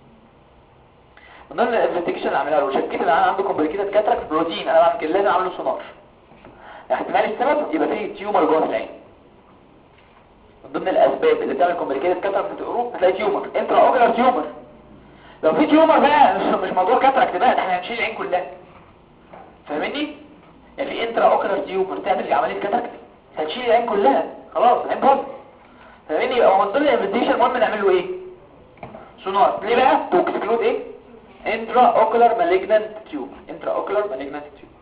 من ضمن الانفستيجيشن اللي عاملها له شكيت ان انا عنده كومبليكيتد كاتاراكت بروتين انا بعمل كده لازم اعمل له سونار احتمال السبب يبقى فيه تيومر جوه في العين من ضمن الاسباب اللي بتعمل كومبليكيتد كاتاراكت في القلوب هتلاقي تيومر انترا اوبيلار تيومر لو في تيومر بقى مش مش موضوع كاتاراكت بقى ده احنا هنشيل العين كلها فاهمني يعني في انترا اوكلر تيومر تعمل عمليه كاتاراكت هتشيل العين كلها خلاص العين باظت فاهمني يبقى من ضمن الانفستيشن المهم نعمل له ايه سونار ليه بقى تو اكسكلود ايه انترا اوكلر مالجنانت تيومر انترا اوكلر مالجنانت تيومر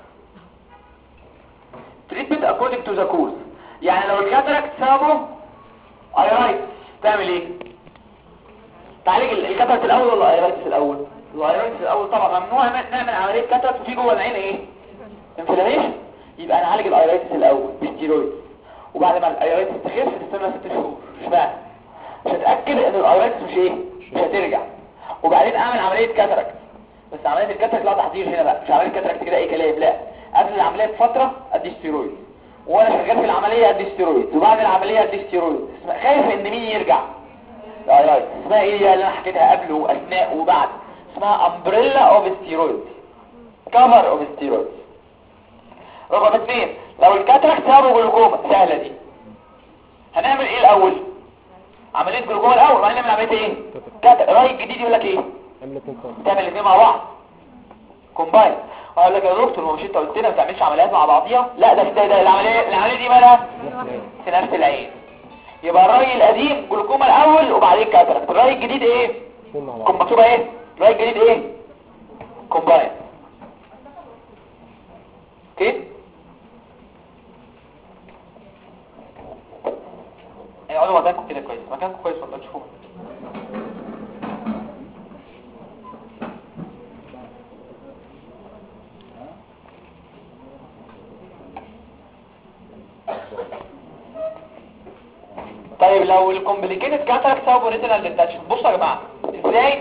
تريتمنت اكوردنج تو ذا كوز يعني لو الكاتاراكت سببه ايرايتس تعمل ايه تعالج ال- الكاتاراكت الاول ولا الايرايتس الاول الايرايتس الاول طبعا ممنوع نعمل- نعمل عمليه كاتاراكت وفي جوه العين ايه انفلاميشن يبقى نعالج الايرايتس الاول بستيرويد وبعد ما الايرايتس تخف تستنى ست شهور اشمعنى مش هتاكد ان الايرايتس مش ايه مش هترجع وبعدين اعمل عمليه كاتاراكت بس عمليه الكاتاراكت لا تحضير هنا بقى مش عمليه كاتاراكت كده اي كلام لا قبل العمليه بفتره ادي ستيرويد وانا شغال في العمليه ادي ستيرويد وبعد العمليه ادي ستيرويد اسمها- خايف ان مين يرجع الايرايتس اسمها ايه اللي انا حكيتها قبل واثناء وبعد اسمها امبريلا اوف ستيرويد كفر اوف ستيرويد رقم اثنين لو الكاتراكت سببه جلوكوما سهله دي هنعمل ايه الاول عمليه جلوكوما الاول وبعدين نعمل عمليه ايه كاتر راي الجديد يقول لك ايه عملت انسان تعمل الاثنين مع بعض كومباين وهقول لك يا دكتور هو مش انت قلت لنا ما تعملش عمليات مع بعضيها لا ده ده, ده العمليه العمليه دي مالها في نفس العين يبقى الراي القديم جلوكوما الاول وبعدين كاتراكت الراي الجديد ايه اثنين مع كم بعض مكتوبه ايه الراي الجديد ايه كومباين اوكي اقعدوا مكانكم كده كويس مكانكم كويس ولا تشوفوا طيب لو الكومبليكيتد كاتراكت سببه ريتينال ديتاتشن بصوا يا جماعه ازاي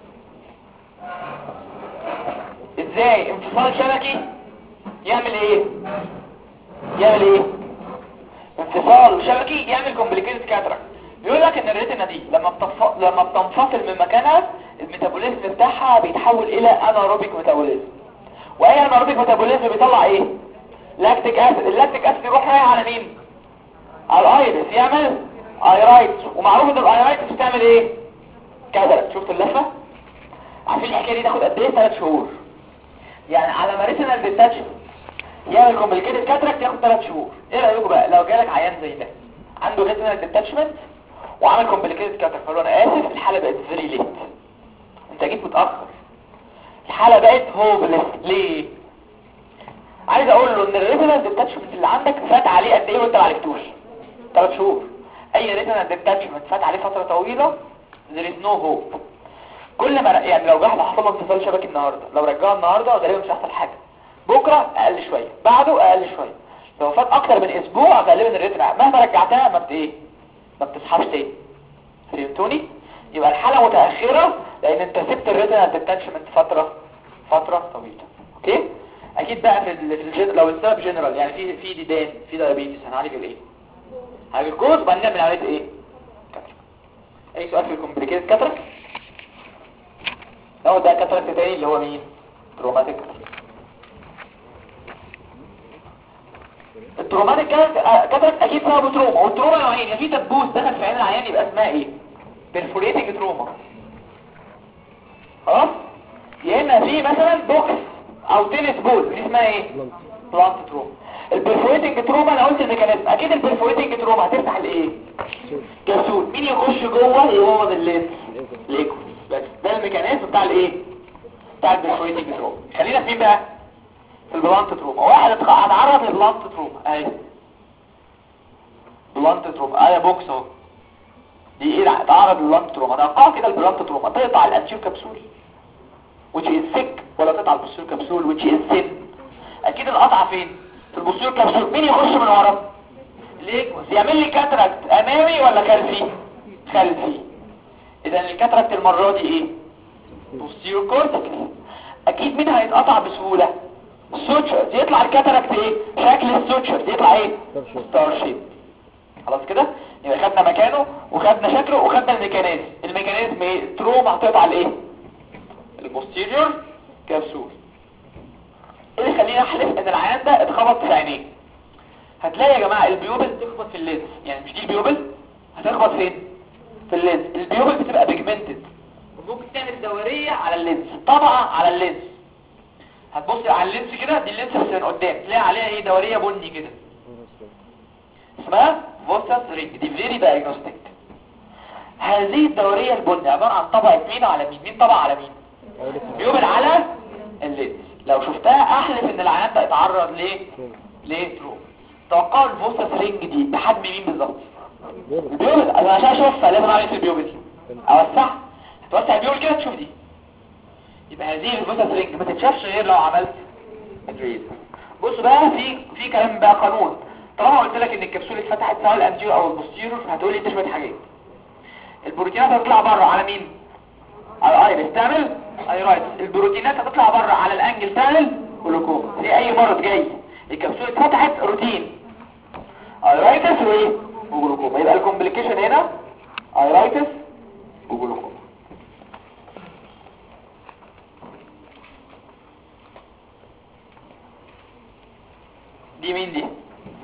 ازاي انفصال شبكي يعمل ايه يعمل ايه انفصال شبكي يعمل كومبليكيتد كاتراكت بيقول لك ان الريتنا دي لما بتنف... لما بتنفصل من مكانها الميتابوليزم بتاعها بيتحول الى انايروبيك ميتابوليزم واي انايروبيك ميتابوليزم بيطلع ايه لاكتيك اسيد اللاكتيك اسيد يروح رايح على مين على الايرس يعمل ايرايتس ومعروف ان الايرايتس بتعمل ايه كاتراكت شفت اللفه عارفين الحكايه دي تاخد قد ايه 3 شهور يعني على ما ريتينال ديتاتشمنت يعمل كومبليكيتد كاتراكت ياخد 3 شهور ايه رايكم بقى لو جالك عيان زي ده عنده ريتينال ديتاتشمنت وعمل كومبليكيتد كاتراكت فقال له انا اسف الحاله بقت فيري ليت انت جيت متاخر الحاله بقت هوبلس ليه عايز اقول له ان الريتينال ديتاتشمنت اللي عندك فات عليه قد ايه وانت ما عالجتوش 3 شهور اي ريتينال ديتاتشمنت فات عليه فتره طويله there is no hope كل ما ر- يعني لو راح حصل له انفصال شبكي النهارده لو رجعه النهارده غالبا مش هيحصل حاجه بكره اقل شويه بعده اقل شويه لو فات اكتر من اسبوع غالبا الريتنا مهما رجعتها ما بت ايه ما بتصحاش تاني فهمتوني يبقى الحاله متاخره لان انت سبت الريتنا ديتاتشمنت فتره فتره طويله اوكي اكيد بقى في, ال... في الجن... لو السبب جنرال يعني في في ديدان في دايابيتس هنعالج الايه هنعالج الكوز وبعدين نعمل عمليه ايه كاتراك اي سؤال في الكومبليكيتد كاتراك هو ده كاتراك تاني اللي هو مين تروماتيك التروماتيك كاتراك اكيد سببه تروما والتروما نوعين يا في دبوس دخل في عين العيان يبقى اسمها ايه بيرفوريتنج تروما خلاص يا اما في مثلا بوكس او تنس بول دي اسمها ايه بلانت بلانت تروما البرفوريتنج تروما انا قلت الميكانيزم اكيد البرفوريتنج تروما هتفتح الايه شوف كبسول مين يخش جوه يبوظ الليل ليكو بس ده الميكانيزم بتاع الايه بتاع البرفوريتنج تروما خلينا في مين بقى في البلانت تروما واحد اتخ- اتعرض للبلانت تروما اهي بلانت تروما اه بوكس اهو دي ايه لا، تعرض للبلانت تروما توقع كده البلانت تروما تقطع الانتير كبسول which is thick ولا تقطع البوستير كبسول which is thin اكيد القطعه فين في البوستير كبسول مين يخش من ورا ليكوس يعمل لي كاتراكت امامي ولا خلفي خلفي اذا الكاتراكت المره دي ايه بوستير كورتيكس اكيد مين هيتقطع بسهوله السوتشرز يطلع الكاتراكت ايه شكل السوتشرز يطلع ايه Star shape. ستار شيب خلاص كده يبقى خدنا مكانه وخدنا شكله وخدنا الميكانيزم الميكانيزم ايه تروما هتقطع الايه البوستيريور كبسول ايه اللي يخليني احلف ان العيان ده اتخبط في عينيه هتلاقي يا جماعه البيوبل تخبط في اللينس يعني مش دي البيوبل هتخبط فين في اللينس البيوبل بتبقى بيجمنتد ممكن تعمل دوريه على اللينس طبقه على اللينس هتبص على اللينس كده دي اللينس بس من قدام تلاقي عليها ايه دوريه بني كده اسمها فوسس رينج دي فيري دايجنوستيك هذه الدورية البني عبارة عن طبقة مين على مين مين طبقة على مين بيوبل على اللينس لو شفتها احلف ان العيان ده اتعرض ليه ليه تروم توقعوا الفوسس رينج دي بحجم مين بالظبط البيوبل انا عشان اشوفها لازم اعمل ايه في البيوبل اوسعها هتوسع البيوبل كده تشوف دي يبقى هذه الفوسس رينج ما تتشافش غير لو عملت ادريز بص بقى في في كلام بقى قانون طالما قلت لك ان الكبسوله اتفتحت سواء الانتيريور او البوستيريور هتقول لي انت شويه حاجات البروتينات هتطلع بره على مين على الايرس تعمل ايرايتس البروتينات هتطلع بره على الانجل تعمل جلوكوما في اي مرض جاي الكبسوله اتفتحت روتين ايرايتس وايه وجلوكوما يبقى الكومبليكيشن هنا ايرايتس وجلوكوما دي مين دي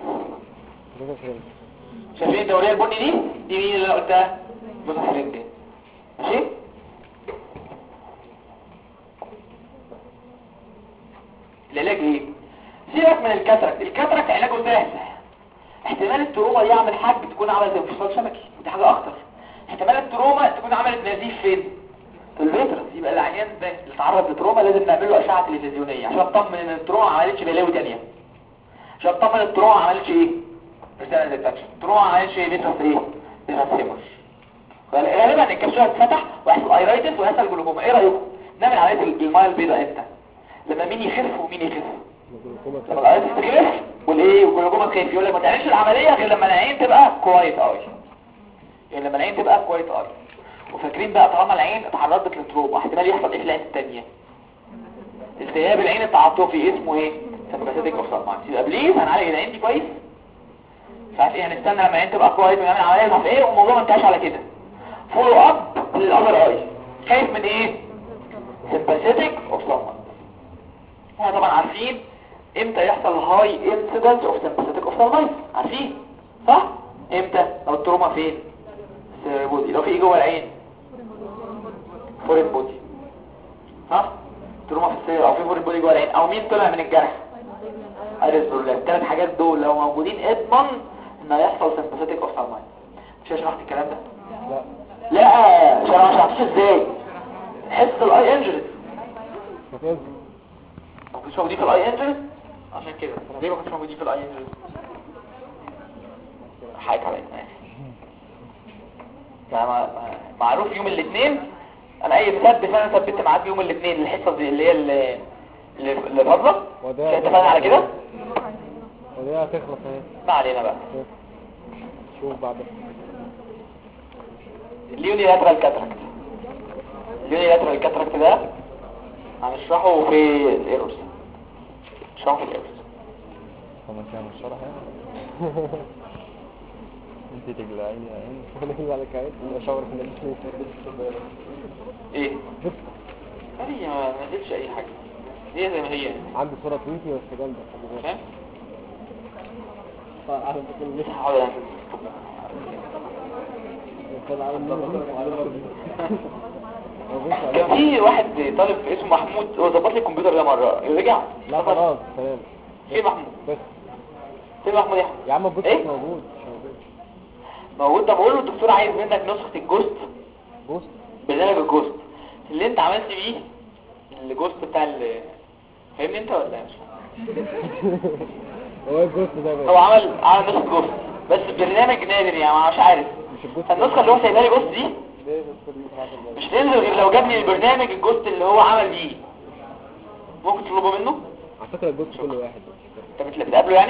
شايفين الدوريه البني دي دي مين اللي انا قلتها بص الفريق دي ماشي العلاج ايه سيبك من الكاتراكت الكاتراكت علاجه سهل احتمال التروما دي يعمل حاج تكون عملت انفصال شبكي ودي حاجه اخطر احتمال التروما تكون عملت نزيف فين في الفيترس يبقى العيان ده اللي اتعرض لتروما لازم نعمل له اشعه تلفزيونيه عشان اطمن ان التروما ما عملتش بلاوي تانيه عشان اطمن التروما ما عملتش ايه رسالة ديتكشن التروما ما عملتش ايه فيترس ايه فيترس هيمر غالبا الكبسوله هتتفتح ويحصل ايرايتس ويحصل جلوكوما ايه رايكم نعمل عمليه الميه البيضاء امتى لما مين يخف ومين يخف لما الايرايتس تخف والايه والجلوكوما تخف يقول لك ما تعملش العمليه غير لما العين تبقى كويت اي يعني لما العين تبقى كويت اي وفاكرين بقى طالما العين اتعرضت للتروما احتمال يحصل ايه في العين الثانيه التهاب العين التعاطفي اسمه ايه سمباثيتك اوفسالمايتس يبقى بليز هنعالج العين دي كويس مش عارف ايه هنستنى لما العين تبقى كويس ونعمل عمليه مش عارف ايه والموضوع ما انتهاش على كده فولو اب للاذر اي خايف من ايه سمباثيتك اوفسالمايتس احنا طبعا عارفين امتى يحصل هاي انسيدنس اوف سمباثيتك اوفسالمايتس عارفين صح امتى لو التروما فين السيربودي لو في ايه جوه العين فورين بودي ها تروما في السير او في فورين بودي جوه العين او مين طلع من الجرح اريس برولاب الثلاث حاجات دول لو موجودين اضمن ان هيحصل سمباثيتك اوفسالمايتس مش شرحت الكلام ده لا لا عشان ما شرحتش ازاي حس الاي انجري كيف ما كنتش موجودين في الاي انجري عشان كده ليه ما كنتش موجودين في الاي انجري حاجة عليك ما معروف يوم الاثنين انا اي مثبت انا ثبت معاك يوم الاثنين الحصه دي اللي هي اللي اللي فاضله وده مش اتفقنا على كده ودي هتخلص اهي ما علينا بقى شوف. شوف بعدها اليوني لاترال كاتراكت اليوني لاترال كاتراكت ده هنشرحه في الايرورز نشرحه في الايرورز طبعا كان الشرح يعني انت تقلعيني يا عين وانا كده على كعين اشاور في الاثنين ايه هي ما نزلش اي حاجه هي زي ما هي عندي صورة تويتي بس جامدة خلي بالك. فاهم طبعا عارف كل لسه هحاول انزل كان عامل مين كان في واحد طالب اسمه محمود هو ظبط لي الكمبيوتر ده مره رجع لا خلاص تمام فين محمود بس فين محمود يا احمد يا عم الجثة إيه؟ مش موجود مش موجود موجود ده بقول له الدكتور عايز منك نسخه الجوست بص برنامج الجوست اللي انت عملت بيه الجوست بتاع ال فاهمني انت ولا مش هو الجثة ده هو بقى عمل عمل نسخه جوست بس برنامج نادر يعني مش عارف مش الجزء فالنسخه اللي هو سايبها لي بص دي ليه بس المتابعة الباقي؟ مش تنزل غير لو جابني البرنامج الجزء اللي هو عمل بيه ممكن تطلبه منه على فكرة الجزء كل واحد انت بتلا- بتقابله يعني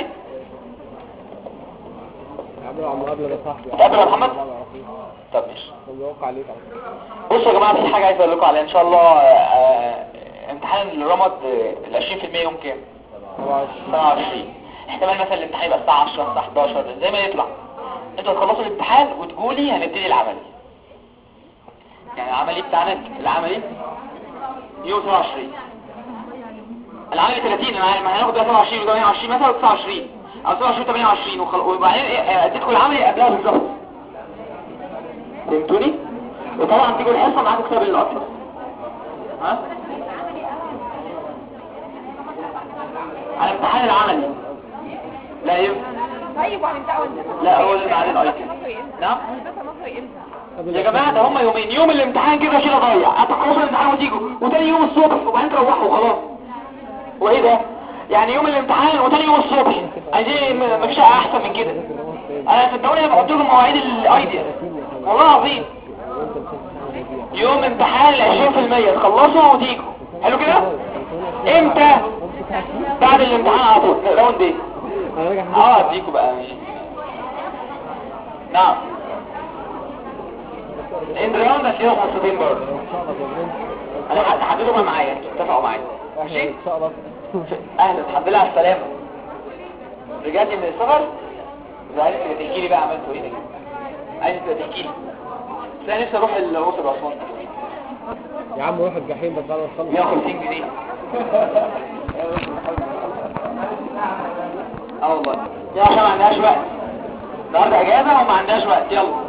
عملوا على المقابلة ده صاحبي تقابله يا محمد؟ ما بعرفوش. طب ماشي هو بيوقع عليك على فكرة بصوا يا جماعه في حاجه عايز اقول لكم عليها ان شاء الله آه، امتحان الرمد آه، ال 20% يوم كام 27 احتمال مثلا الامتحان يبقى الساعه 10 الساعه 11 زي ما يطلع انتوا هتخلصوا الامتحان وتقولي هنبتدي العملي يعني العملي بتاعنا العملي يوم 27 العملي 30 انا عارف، ما هناخد بقى 27 و 28 مثلا و 29 او 27 و 28 وخل... وبعدين ايه اديتكم العملي قبلها بالظبط فهمتوني؟ وطبعا تيجوا الحصه معاكم كتاب الاطلس ها؟ على الامتحان العملي لا ينفع طيب وهنبدأ وهندسة لا، هو مصري اللي معاه امتى؟ الآيتم. مصري امتى؟ نعم هندسة مصري امتى؟ يا جماعة ده هم يومين يوم الامتحان كده كده ضايع هتخلصوا الامتحان وتيجوا وتاني يوم الصبح وبعدين تروحوا وخلاص وايه ده يعني يوم الامتحان وتاني يوم الصبح عايزين م- مفيش احسن من كده انا صدقوني انا بحط لكم مواعيد الايديا والله العظيم يوم امتحان ال 20% تخلصوا وتيجوا حلو كده امتى بعد الامتحان على طول راوند ايه انا راجع اه اديكوا بقى ماشي نعم الاند راوند هتلاقيهم حصتين برضه انا هحددهم معايا انتوا اتفقوا معايا ماشي ان شاء الله اهلا الحمد لله على السلامه رجعتي من السفر عايز تحكي لي بقى عملتوا ايه عايز تحكي لي بس انا نفسي اروح الاقصر واسوان يا عم روح الجحيم بس بعد ما تخلص 150 جنيه اه والله يا عشان ما عندهاش وقت النهارده اجازه وما عندهاش وقت يلا يا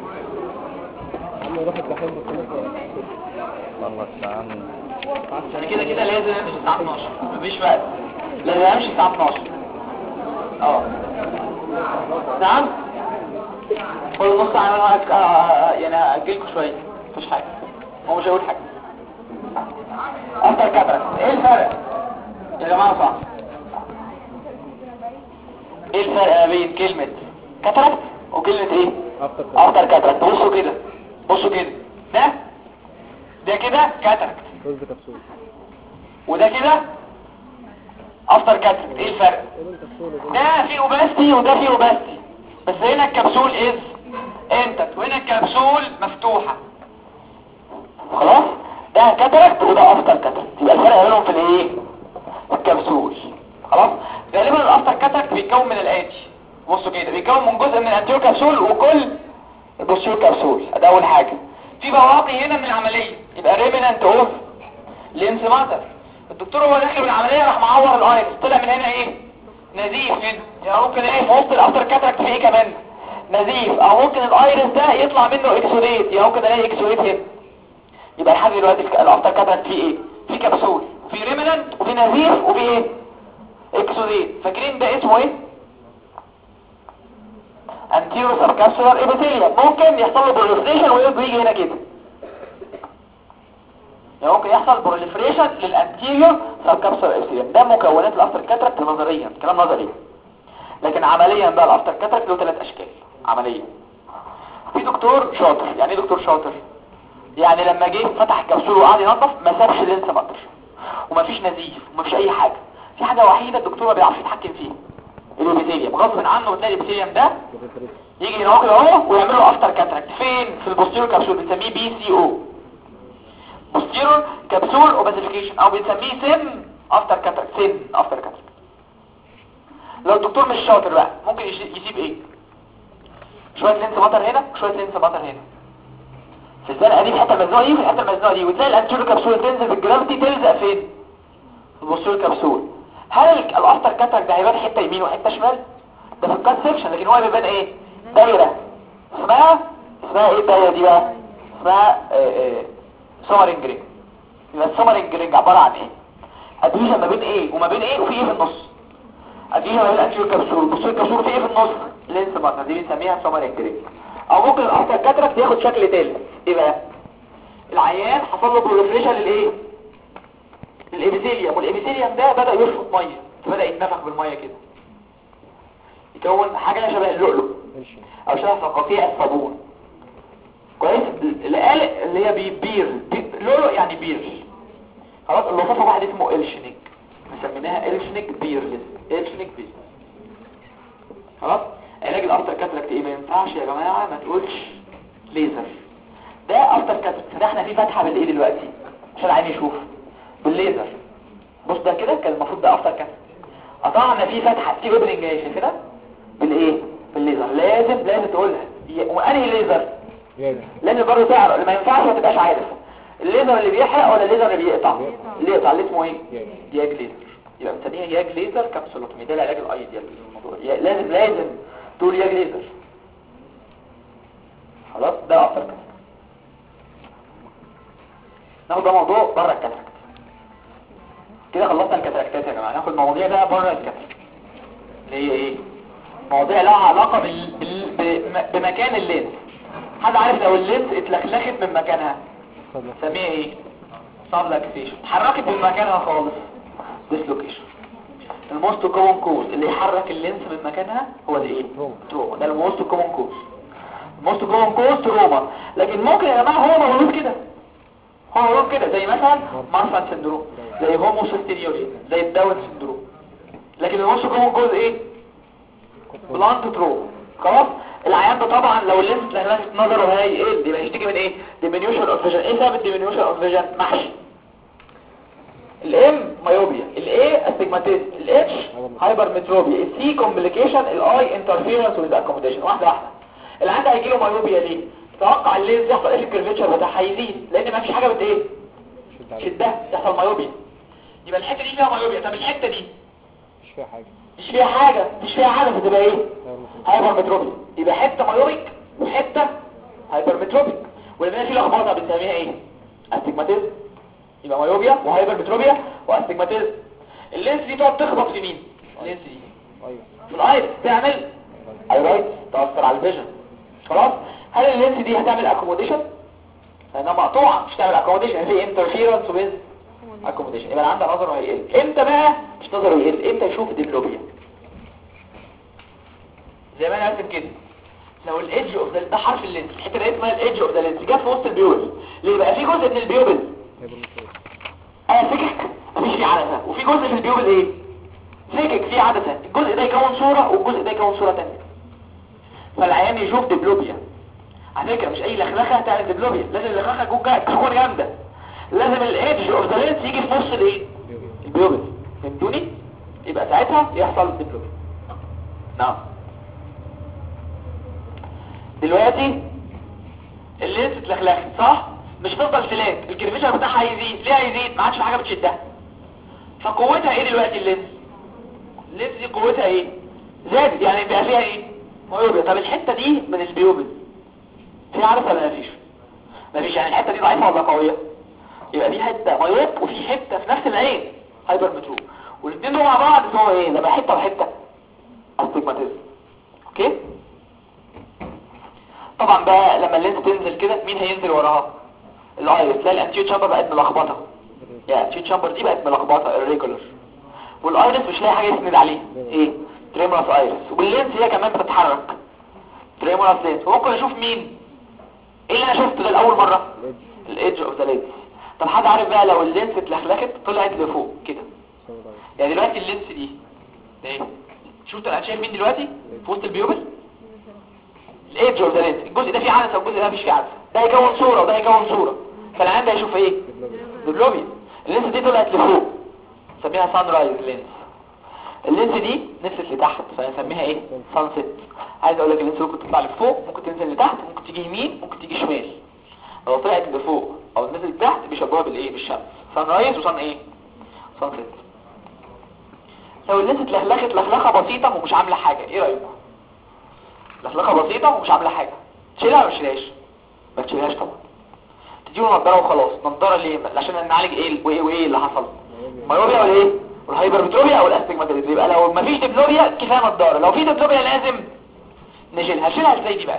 عم روح الجحيم بس نخلص والله استعان انا كده كده لازم امشي الساعه 12 مفيش وقت لازم امشي الساعه 12 اه نعم كل نص ساعه انا هك- آه، يعني اجلكم شويه مفيش حاجه هو مش هيقول حاجه افتر كاتراكت ايه الفرق يا جماعه صح ايه الفرق ما بين كلمه كاتراكت وكلمه ايه افتر افتر كاتراكت بصوا كده بصوا كده ده ده كده كاتراكت رز كبسول وده كده افتر كاتراكت ايه الفرق ايه ده الكبسول ده فيه اوباستي وده فيه اوباستي بس هنا الكبسول از انتت وهنا الكبسول مفتوحة خلاص ده كاتراكت وده افتر كاتراكت يبقى الفرق بينهم في الايه الكبسول خلاص غالبا الافتر كاتراكت بيتكون من الاتي بصوا كده بيتكون من جزء من الانتيور كبسول وكل البوستيور كبسول ده اول حاجة في بواقي هنا من العملية يبقى ريمننت اوف لينس ماتر الدكتور هو داخل بالعملية راح معور الايرس طلع من هنا ايه نزيف هنا يعني ممكن ايه في وسط الافتر كاتراكت في ايه كمان نزيف او ممكن الايرس ده يطلع منه اكسوديت يعني ممكن الاقي اكسوديت هنا يبقى لحد دلوقتي الك- الافتر كاتراكت فيه ايه في كبسول وفي ريمننت وفي نزيف وفي ايه اكسوديت فاكرين ده اسمه ايه anterior subcapsular epithelium ممكن يحصل له proliferation ويجي هنا كده يعني ممكن يحصل proliferation للانتيريور subcapsular epithelium ده مكونات الافتر كاتراكت نظريا كلام نظري لكن عمليا بقى الافتر كاتراكت له ثلاث اشكال عمليا في دكتور شاطر يعني ايه دكتور شاطر يعني لما جه فتح الكبسول وقعد ينظف ما سابش لينس مطر ومفيش نزيف ومفيش اي حاجه في حاجه وحيده الدكتور ما بيعرفش يتحكم فيها الابيثيليوم غصب عنه بتلاقي الابيثيليوم ده يجي هنا كده اهو ويعمل له افتر كاتراكت فين في البوستيرور كبسول بنسميه بي سي او بوستيرور كبسول اوباسيفيكيشن او بنسميه سن افتر كاتراكت سن افتر كاتراكت لو الدكتور مش شاطر بقى ممكن يش- يسيب ايه شويه لينس مطر هنا وشويه لينس مطر هنا في الزنقه دي في الحته المزنوقه دي وفي الحته المزنوقه دي وتلاقي الانتيريور كبسول تنزل بالجرافيتي تلزق فين في البوستيرور كبسول هل ال- الافتر كاتراكت ده هيبان حته يمين وحته شمال ده في الكات سيكشن لكن هو بيبان ايه دايره اسمها اسمها ايه الدايره دي بقى اسمها سمرنج رينج يبقى السمرنج رينج عباره عن ايه اديشن ما بين ايه وما بين ايه وفي ايه في النص اديشن ما بين الانتيريور كبسول البوستيرور كبسول في ايه في النص لينس ماتر دي بنسميها سمرنج رينج او ممكن الافتر كاتراكت ياخد شكل تالت ايه بقى العيان حصل له بروليفريشن للايه الابيثيليوم والابيثيليوم ده بدأ يشفط ميه بدأ يتنفخ بالميه كده يكون حاجة شبه اللؤلؤ او شبه فقاقيع الصابون كويس اللي قال اللي هي بي- بير بي- لولو يعني بير خلاص اللي وصفها واحد اسمه إلشنيك مسميناها إلشنيك بيرلس إلشنيك بيرلس خلاص علاج الافتر كاتراكت ايه ما ينفعش يا جماعه ما تقولش ليزر ده افتر كاتراكت فتحنا فيه فتحه بالايه دلوقتي عشان العين يشوف بالليزر بص ده كده كان المفروض ده افتر كاتراكت قطعنا فيه فتحه في اوبننج اهي شايفها بالايه بالليزر لازم لازم تقولها ي- وانهي ليزر لازم برضه تعرف اللي ما ينفعش ما تبقاش عارف الليزر اللي بيحرق ولا الليزر اللي بيقطع اللي يقطع اللي اسمه ايه ياج ليزر يبقى بنسميها ياج ليزر كابسولوتومي ده العلاج الايديال للموضوع يا- لازم لازم تقول ياج ليزر خلاص ده اكتر كده ناخد ده موضوع بره الكاتراكت كده خلصنا الكاتراكتات يا جماعه ناخد مواضيع بقى بره الكاتراكت اللي هي ايه مواضيع لها علاقه بال... بال... بم- بمكان اللينس حد عارف لو اللينس اتلخلخت من مكانها نسميها ايه سبلكسيشن اتحركت من مكانها خالص ديسلوكيشن الموست كومن كوز اللي يحرك اللينس من مكانها هو الايه تروما ده الموست كومن كوز الموست كومن كوز تروما لكن ممكن يا جماعه هو مولود كده هو مولود كده زي مثلا مارفان سندروم زي هوموسيستينيوريا زي الداون سندروم لكن الموست كومن كوز ايه بلانت تروما خلاص العيان ده طبعا لو اللينس اتلخلخت نظره هيقل يبقى يشتكي من ايه ديمينيوشن اوف فيجن ايه سبب الديمينيوشن اوف فيجن محشي الام مايوبيا الاي استجماتيزم الاتش هايبرمتروبيا السي كومبليكيشن الاي انترفيرنس ويز اكوموديشن واحده واحده اللي عنده هيجي له مايوبيا ليه توقع اللينز يحصل ايه في الكيرفيتشر بتاعها هيزيد لان ما فيش حاجه بت ايه شدها يحصل مايوبيا يبقى الحته دي فيها مايوبيا طب الحته دي مش فيها حاجة مش فيها حاجه مش فيها حاجه فتبقى ايه هايبرمتروبيا يبقى حته مايوبيك وحته هايبرمتروبيك ولما في لخبطه بنسميها ايه استجماتيزم يبقى مايوبيا وهايبرمتروبيا واستجماتيزم اللينس دي تقعد تخبط في مين اللينس دي ايوه في الايرس تعمل ايرايت تأثر على الفيجن خلاص هل اللينس دي هتعمل اكوموديشن لانها مقطوعه مش تعمل اكوموديشن في انترفيرنس ويز اكوموديشن يبقى عندها نظره هيقل امتى بقى مش نظره يقل امتى يشوف ديبلوبيا زي ما انا قلت كده لو الايدج اوف ده حرف اللينس الحته دي اسمها الايدج اوف ذا لينس جت في وسط البيوبل ليه بقى في جزء من البيوبل اه سكك مفيش فيه عدسه وفي جزء في البيوبل ايه سكك فيه عدسه الجزء ده يكون صوره والجزء ده يكون صوره ثانيه فالعيان يشوف ديبلوبيا على فكره مش اي لخلخه تعمل ديبلوبيا لازم اللخلخه تكون جا- تكون جامده لازم الايدج اوف ذا لينس يجي في نص الايه البيوبل فهمتوني يبقى ساعتها يحصل ديبلوبيا نعم دلوقتي اللينس اتلخلخت صح مش تفضل فلاك الكرفيشر بتاعها هيزيد ليه هيزيد ما عادش في حاجه بتشدها فقوتها ايه دلوقتي اللينس اللينس دي قوتها ايه زادت يعني بقى فيها ايه مايوبيا طب الحته دي من البيوبل فيها عارف ولا مفيش مفيش يعني الحته دي ضعيفه ولا قويه يبقى في حته مايوب وفي حته في نفس العين هايبر متروب والاثنين دول مع بعض اسمهم ايه لما حته وحته استجماتيزم اوكي طبعا بقى لما اللينس تنزل كده مين هينزل وراها الايرس تلاقي الانتيو تشامبر بقت ملخبطه يعني الانتيو تشامبر دي بقت ملخبطه irregular والايرس مش لاقي حاجه يسند عليه ايه تريمولاس ايرس واللينس هي كمان بتتحرك تريمولاس لينس وممكن اشوف مين ايه اللي انا شفته ده لاول مره الايدج اوف ذا لينس طب حد عارف بقى لو اللينس اتلخلخت طلعت لفوق كده يعني دلوقتي اللينس دي ده ايه شفت انا شايف مين دلوقتي في وسط البيوبل الايدج اوف ذا لينس الجزء ده فيه عدسه والجزء ده مفيش فيه عدسه ده هيكون صوره وده هيكون صوره فالعين ده هيشوف ايه ديبلوبيا اللينس دي طلعت لفوق نسميها سان رايز لينس اللينس دي نزلت لتحت فنسميها ايه سان سيت عايز اقول لك اللينس ممكن تطلع لفوق ممكن تنزل لتحت ممكن تيجي يمين ممكن تيجي شمال لو طلعت لفوق او نزلت تحت بيشبهوها بالايه بالشمس سان رايز وسان ايه سان سيت لو اللينس اتلخلخت لخلخه بسيطه ومش عامله حاجه ايه رايكم لخلخه بسيطه ومش عامله حاجه تشيلها ولا تشيلهاش ما تشيلهاش طبعا تديله نضاره وخلاص نضاره ليه عشان نعالج ايه وايه وايه اللي حصل مايوبيا ولا ايه والهايبرمتروبيا او الاستجماتيزم يبقى لو مفيش ديبلوبيا كفايه نضاره لو في ديبلوبيا لازم نشيلها شيلها ازاي دي بقى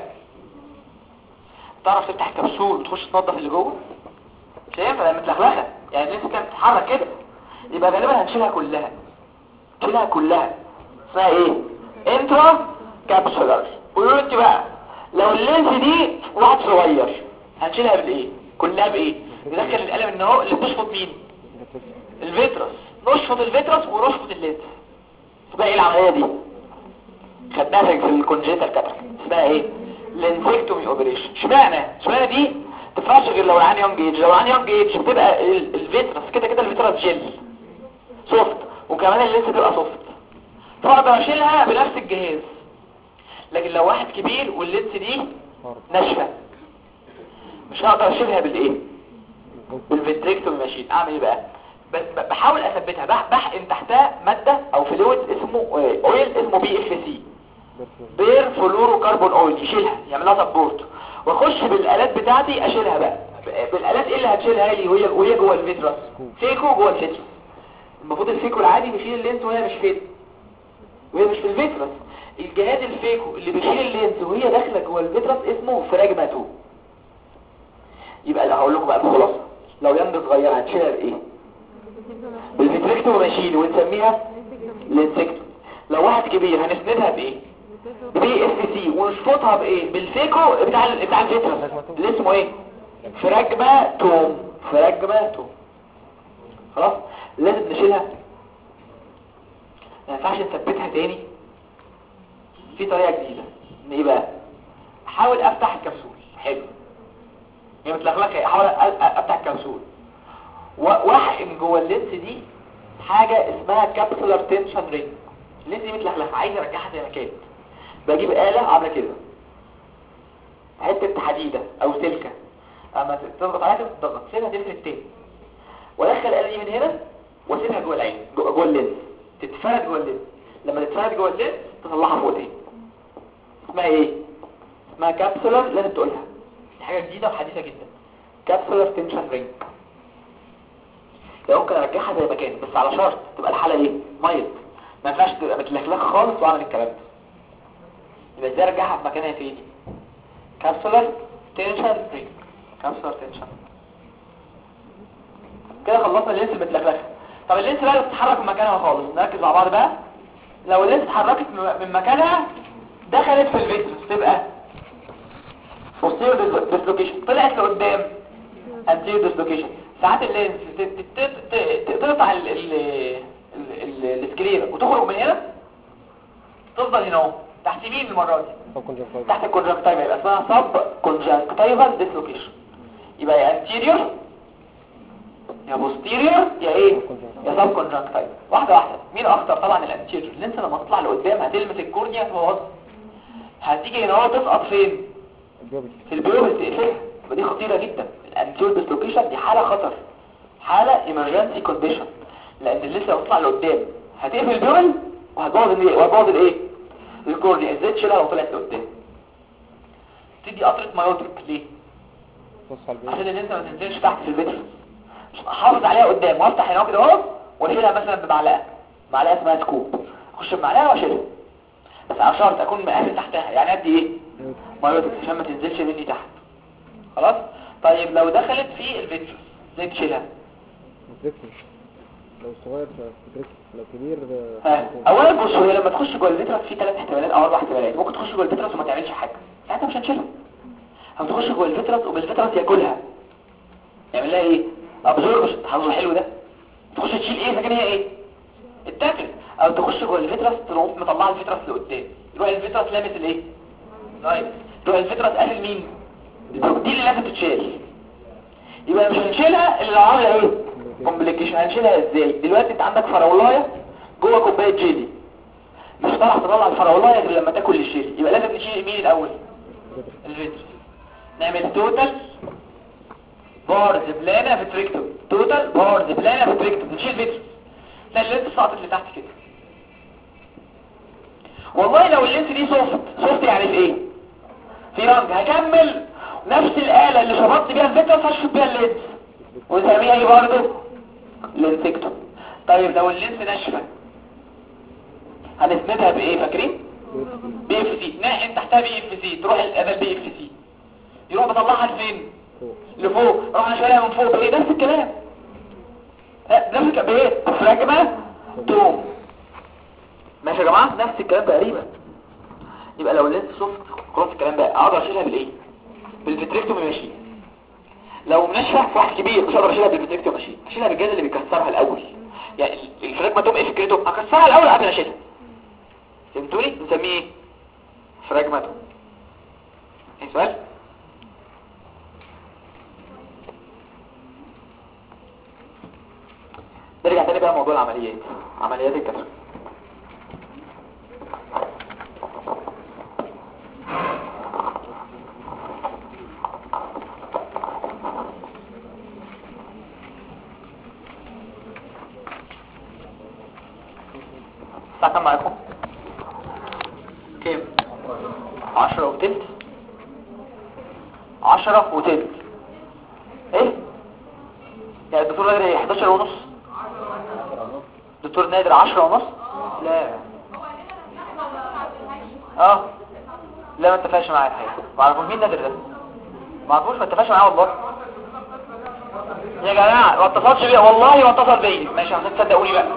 تعرف تفتح كبسول وتخش تنظف اللي جوه شايف لما متلخلخه يعني لسه كانت بتتحرك كده يبقى غالبا هنشيلها كلها شيلها كلها اسمها ايه انترا كابسولار قولوا انت بقى لو اللينس دي واحد صغير هنشيلها بالايه كلها بايه ندخل القلم ان هو اللي بتشفط مين الفيترس نشفط الفيترس ونشفط اللينس تبقى ايه العمليه دي خدناها في الكونجيتال كاتراك اسمها ايه لينسكتومي اوبريشن اشمعنى اشمعنى دي تنفعش غير لو العين يونج ايج لو العين يونج ايج بتبقى ال- الفيترس كده كده الفيترس جل سوفت وكمان اللينس تبقى سوفت فاقدر اشيلها بنفس الجهاز لكن لو واحد كبير واللينس دي ناشفه مش هقدر اشيلها بالايه بالفنتريكتومي ماشين اعمل ايه بقى ب- ب- بحاول اثبتها بح- بحقن تحتها ماده او فلويد اسمه آه، اويل اسمه بي اف سي بير فلورو كربون اويل يشيلها يعمل لها سبورت واخش بالالات بتاعتي اشيلها بقى ب- بالالات ايه اللي هتشيلها لي وهي وهي جوه الفيترس فيكو جوه الفيترس المفروض الفيكو العادي بيشيل اللينس وهي مش فيت وهي مش في الفيترس الجهاز الفيكو اللي بيشيل اللينس وهي داخله جوه الفيترس اسمه فراجماتو يبقى اللي هقول لكم بقى الخلاصه لو يند صغيره هتشيلها بايه بالفيتريكتو ماشين ونسميها لينسكتو لو واحد كبير هنسندها بايه بي اس سي ونشفطها بايه بالفيكو بتاع ال- بتاع الفيترس اللي اسمه ايه فراجماتوم فراجماتوم خلاص لازم نشيلها ما ينفعش نثبتها تاني في طريقه جديده ان ايه بقى احاول افتح الكبسول حلو هي متلخلخه احاول أ- أ- افتح الكبسول و- واحقن جوه اللينس دي حاجه اسمها كابسولار تنشن رينج اللينس دي متلخلخه عايز ارجعها زي ما كانت بجيب آلة عامله كده حته حديده او سلكه اما تضغط عليها تضغط سيبها تفرد تاني وادخل الآلة دي من هنا واسيبها جوه العين جوه جوه اللينس تتفرد جوه اللينس لما تتفرد جوه اللينس تطلعها فوق تاني اسمها ايه اسمها كابسولار لازم تقولها دي حاجه جديده وحديثه جدا كابسولار تنشن رينج لو ممكن ارجعها زي ما كانت بس على شرط تبقى الحاله ايه مايل ما ينفعش تبقى متلخلخه خالص واعمل الكلام ده يبقى ازاي ارجعها في مكانها تاني كابسولار تنشن رينج كابسولار تنشن كده خلصنا اللينس المتلخلخه طب اللينس بقى اللي بتتحرك من مكانها خالص نركز مع بعض بقى لو اللينس اتحركت من- من مكانها دخلت في الفيتروس تبقى posterior dis- dislocation طلعت لقدام anterior dislocation ساعات اللينس ت- ت- ت- ت- تقطع ال- ال- ال- ال- السكليرا وتخرج من هنا تفضل هنا اهو تحت مين المره دي تحت الكونجكتيفا يبقى اسمها سب كونجكتيفال ديسلوكيشن يبقى يا anterior يا posterior يا ايه يا سب كونجكتيفا واحده واحده مين اخطر طبعا الانتيريور اللينس لما تطلع لقدام هتلمس الكورنيا تبوظ هتيجي هنا اهو تسقط فين في البيوبس تقفلها ودي خطيرة جدا الانتيور ديسلوكيشن دي حالة خطر حالة emergency كونديشن لان اللي لسه بتطلع لقدام هتقفل البيوبل وهتبوظ الايه وهتبوظ الايه الكورنيا ازاي تشيلها لو طلعت لقدام تدي قطرة مايوتك ليه عشان اللي انت ما تنزلش تحت في الفيتر عشان احافظ عليها قدام وافتح هنا كده اهو واشيلها مثلا بمعلقه معلقه اسمها سكوب اخش بمعلقه واشيلها بس على شرط اكون مقافل تحتها يعني قد ايه مايوتك عشان ما تنزلش مني تحت خلاص طيب لو دخلت في الفيتر ازاي تشيلها لو صغير فبريك لو كبير ها اولا بص هي لما تخش جوه الفيترس في ثلاث احتمالات او اربع احتمالات ممكن تخش جوه الفيترس وما تعملش حاجه ساعتها مش هنشيلها او تخش جوه الفيترس وبالفيترس ياكلها يعمل لها ايه ابزورب حظه حلو ده تخش تشيل ايه فاكر هي ايه التاكل او تخش جوه الفيترس تقوم مطلعه الفيترس لقدام يروح الفيترس لامس الايه طيب يروح الفيترس قافل مين البروتين اللي لازم تتشال يبقى مش هنشيلها الا لو عامله ايه كومبليكيشن هنشيلها ازاي دلوقتي انت عندك فراولايه جوه كوبايه جيلي مش هتعرف تطلع الفراولايه غير لما تاكل الجيلي يبقى لازم نشيل مين الاول الفيترس نعمل توتال بارز بلانا فيتريكتوم توتال بارز بلانا فيتريكتوم نشيل فيترس تلاقي اللينس سقطت لتحت كده والله لو اللينس دي سوفت سوفت يعني في ايه في رنج هكمل نفس الآلة اللي شفطت بيها الفيترس هشفط بيها اللينس ونسميها ايه برضه لينسكتوم طيب لو اللينس ناشفه هنسندها بايه فاكرين بي اف سي ناحيه تحتها بي اف سي تروح الاداه بي اف سي يروح مطلعها لفين لفوق راح انا شايلها من فوق بايه نفس الكلام ها، نفس الكلام بايه فراجمه توم ماشي يا جماعه نفس الكلام تقريبا يبقى لو اللينس سوفت خلاص الكلام بقى اقدر اشيلها بالايه بالفيتريكتومي ماشي لو ناشفه في واحد كبير مش هقدر اشيلها بالفيتريكتومي ماشي اشيلها بالجهاز اللي بيكسرها الاول يعني الفراجماتوم ايه فكرته اكسرها الاول قبل ما اشيلها فهمتوني نسميه ايه فراجماتوم ايه سؤال نرجع تاني بقى موضوع العمليات عمليات الكسر الساعة كام معاكم؟ كام؟ عشرة وتلت عشرة وتلت ايه؟ يعني الدكتور نادر ايه 11 ونص دكتور نادر 10 ونص لا اه لا ما اتفقش معايا الحقيقة ما اعرفوش مين نادر ده ما اعرفوش ما اتفقش معايا والله يا جماعة ما اتصلش بيا والله ما اتصل بيا ماشي عشان تصدقوني بقى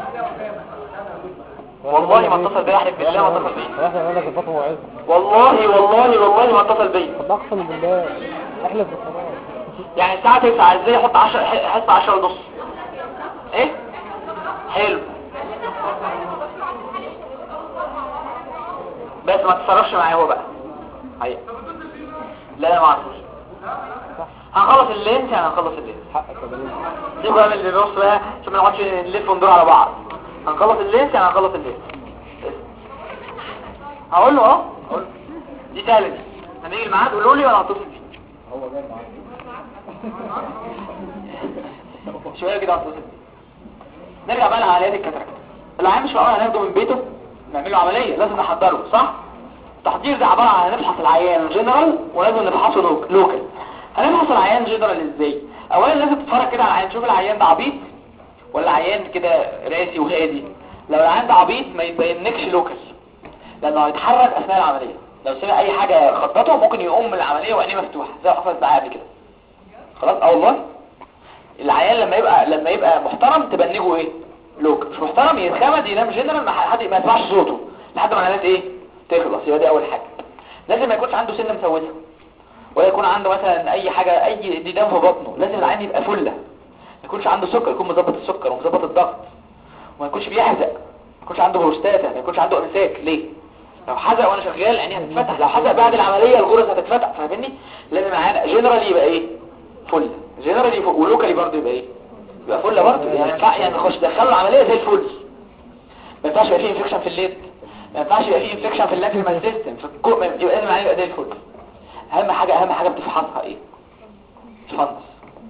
والله ما اتصل بيا احلف بالله ما اتصل بيا احنا قلنا في الفتره وعز والله والله والله ما اتصل بيا طب اقسم بالله احلف بالقران يعني الساعة 9 ازاي احط 10 حصة 10 ونص ايه حلو بس ما تتصرفش معايا هو بقى حقيقة لا لا ما اعرفوش هنخلص اللينس يعني هنخلص اللينس حقك يا بني دي بقى من اللي بص بقى عشان ما نقعدش نلف وندور على بعض هنخلص اللينس يعني هنخلص اللينس بس. هقول له اهو هقول له. دي سهله دي لما يجي الميعاد قولوا لي وانا هتصل بيه هو جاي معاك شويه كده هتصل بيه نرجع بقى لعمليات الكاتراكت العيان مش معقول هناخده من بيته نعمل له عمليه لازم نحضره صح التحضير ده عباره عن هنفحص العيان جنرال ولازم نفحصه لوك- لوكال هنفحص العيان جنرال ازاي اولا لازم تتفرج كده على العيان تشوف العيان ده عبيط ولا عيان كده راسي وهادي لو العيان ده عبيط ما يتبينكش لوكال لانه هيتحرك اثناء العمليه لو سمع اي حاجه خبطته ممكن يقوم من العمليه وعينيه مفتوحه زي ما حصلت معايا قبل كده خلاص اه والله العيان لما يبقى لما يبقى محترم تبنجه ايه لوك مش محترم يتخمد ينام جنرال ما حد ما يسمعش صوته لحد ما العمليات ايه تخلص يبقى دي اول حاجه لازم ما يكونش عنده سن مسوسه ولا يكون عنده مثلا اي حاجه اي ديدان في بطنه لازم العيان يبقى فله ما يكونش عنده سكر يكون مظبط السكر ومظبط الضغط وما يكونش بيحزق ما يكونش عنده بروستاتا ما يكونش عنده امساك ليه لو حزق وانا شغال عينيه هتتفتح لو حزق بعد العمليه الغرز هتتفتح فاهمني لازم معانا جنرال يبقى ايه فل جنرال يبقى ولوكالي برضه يبقى ايه يبقى فل برضه يعني ينفع يعني نخش دخله العمليه زي الفل ما ينفعش يبقى فيه انفكشن في الليد ما ينفعش يبقى فيه انفكشن في اللاكريمال سيستم في الكو ما يبقى لازم عليه يبقى زي الفل اهم حاجه اهم حاجه بتفحصها ايه الفندس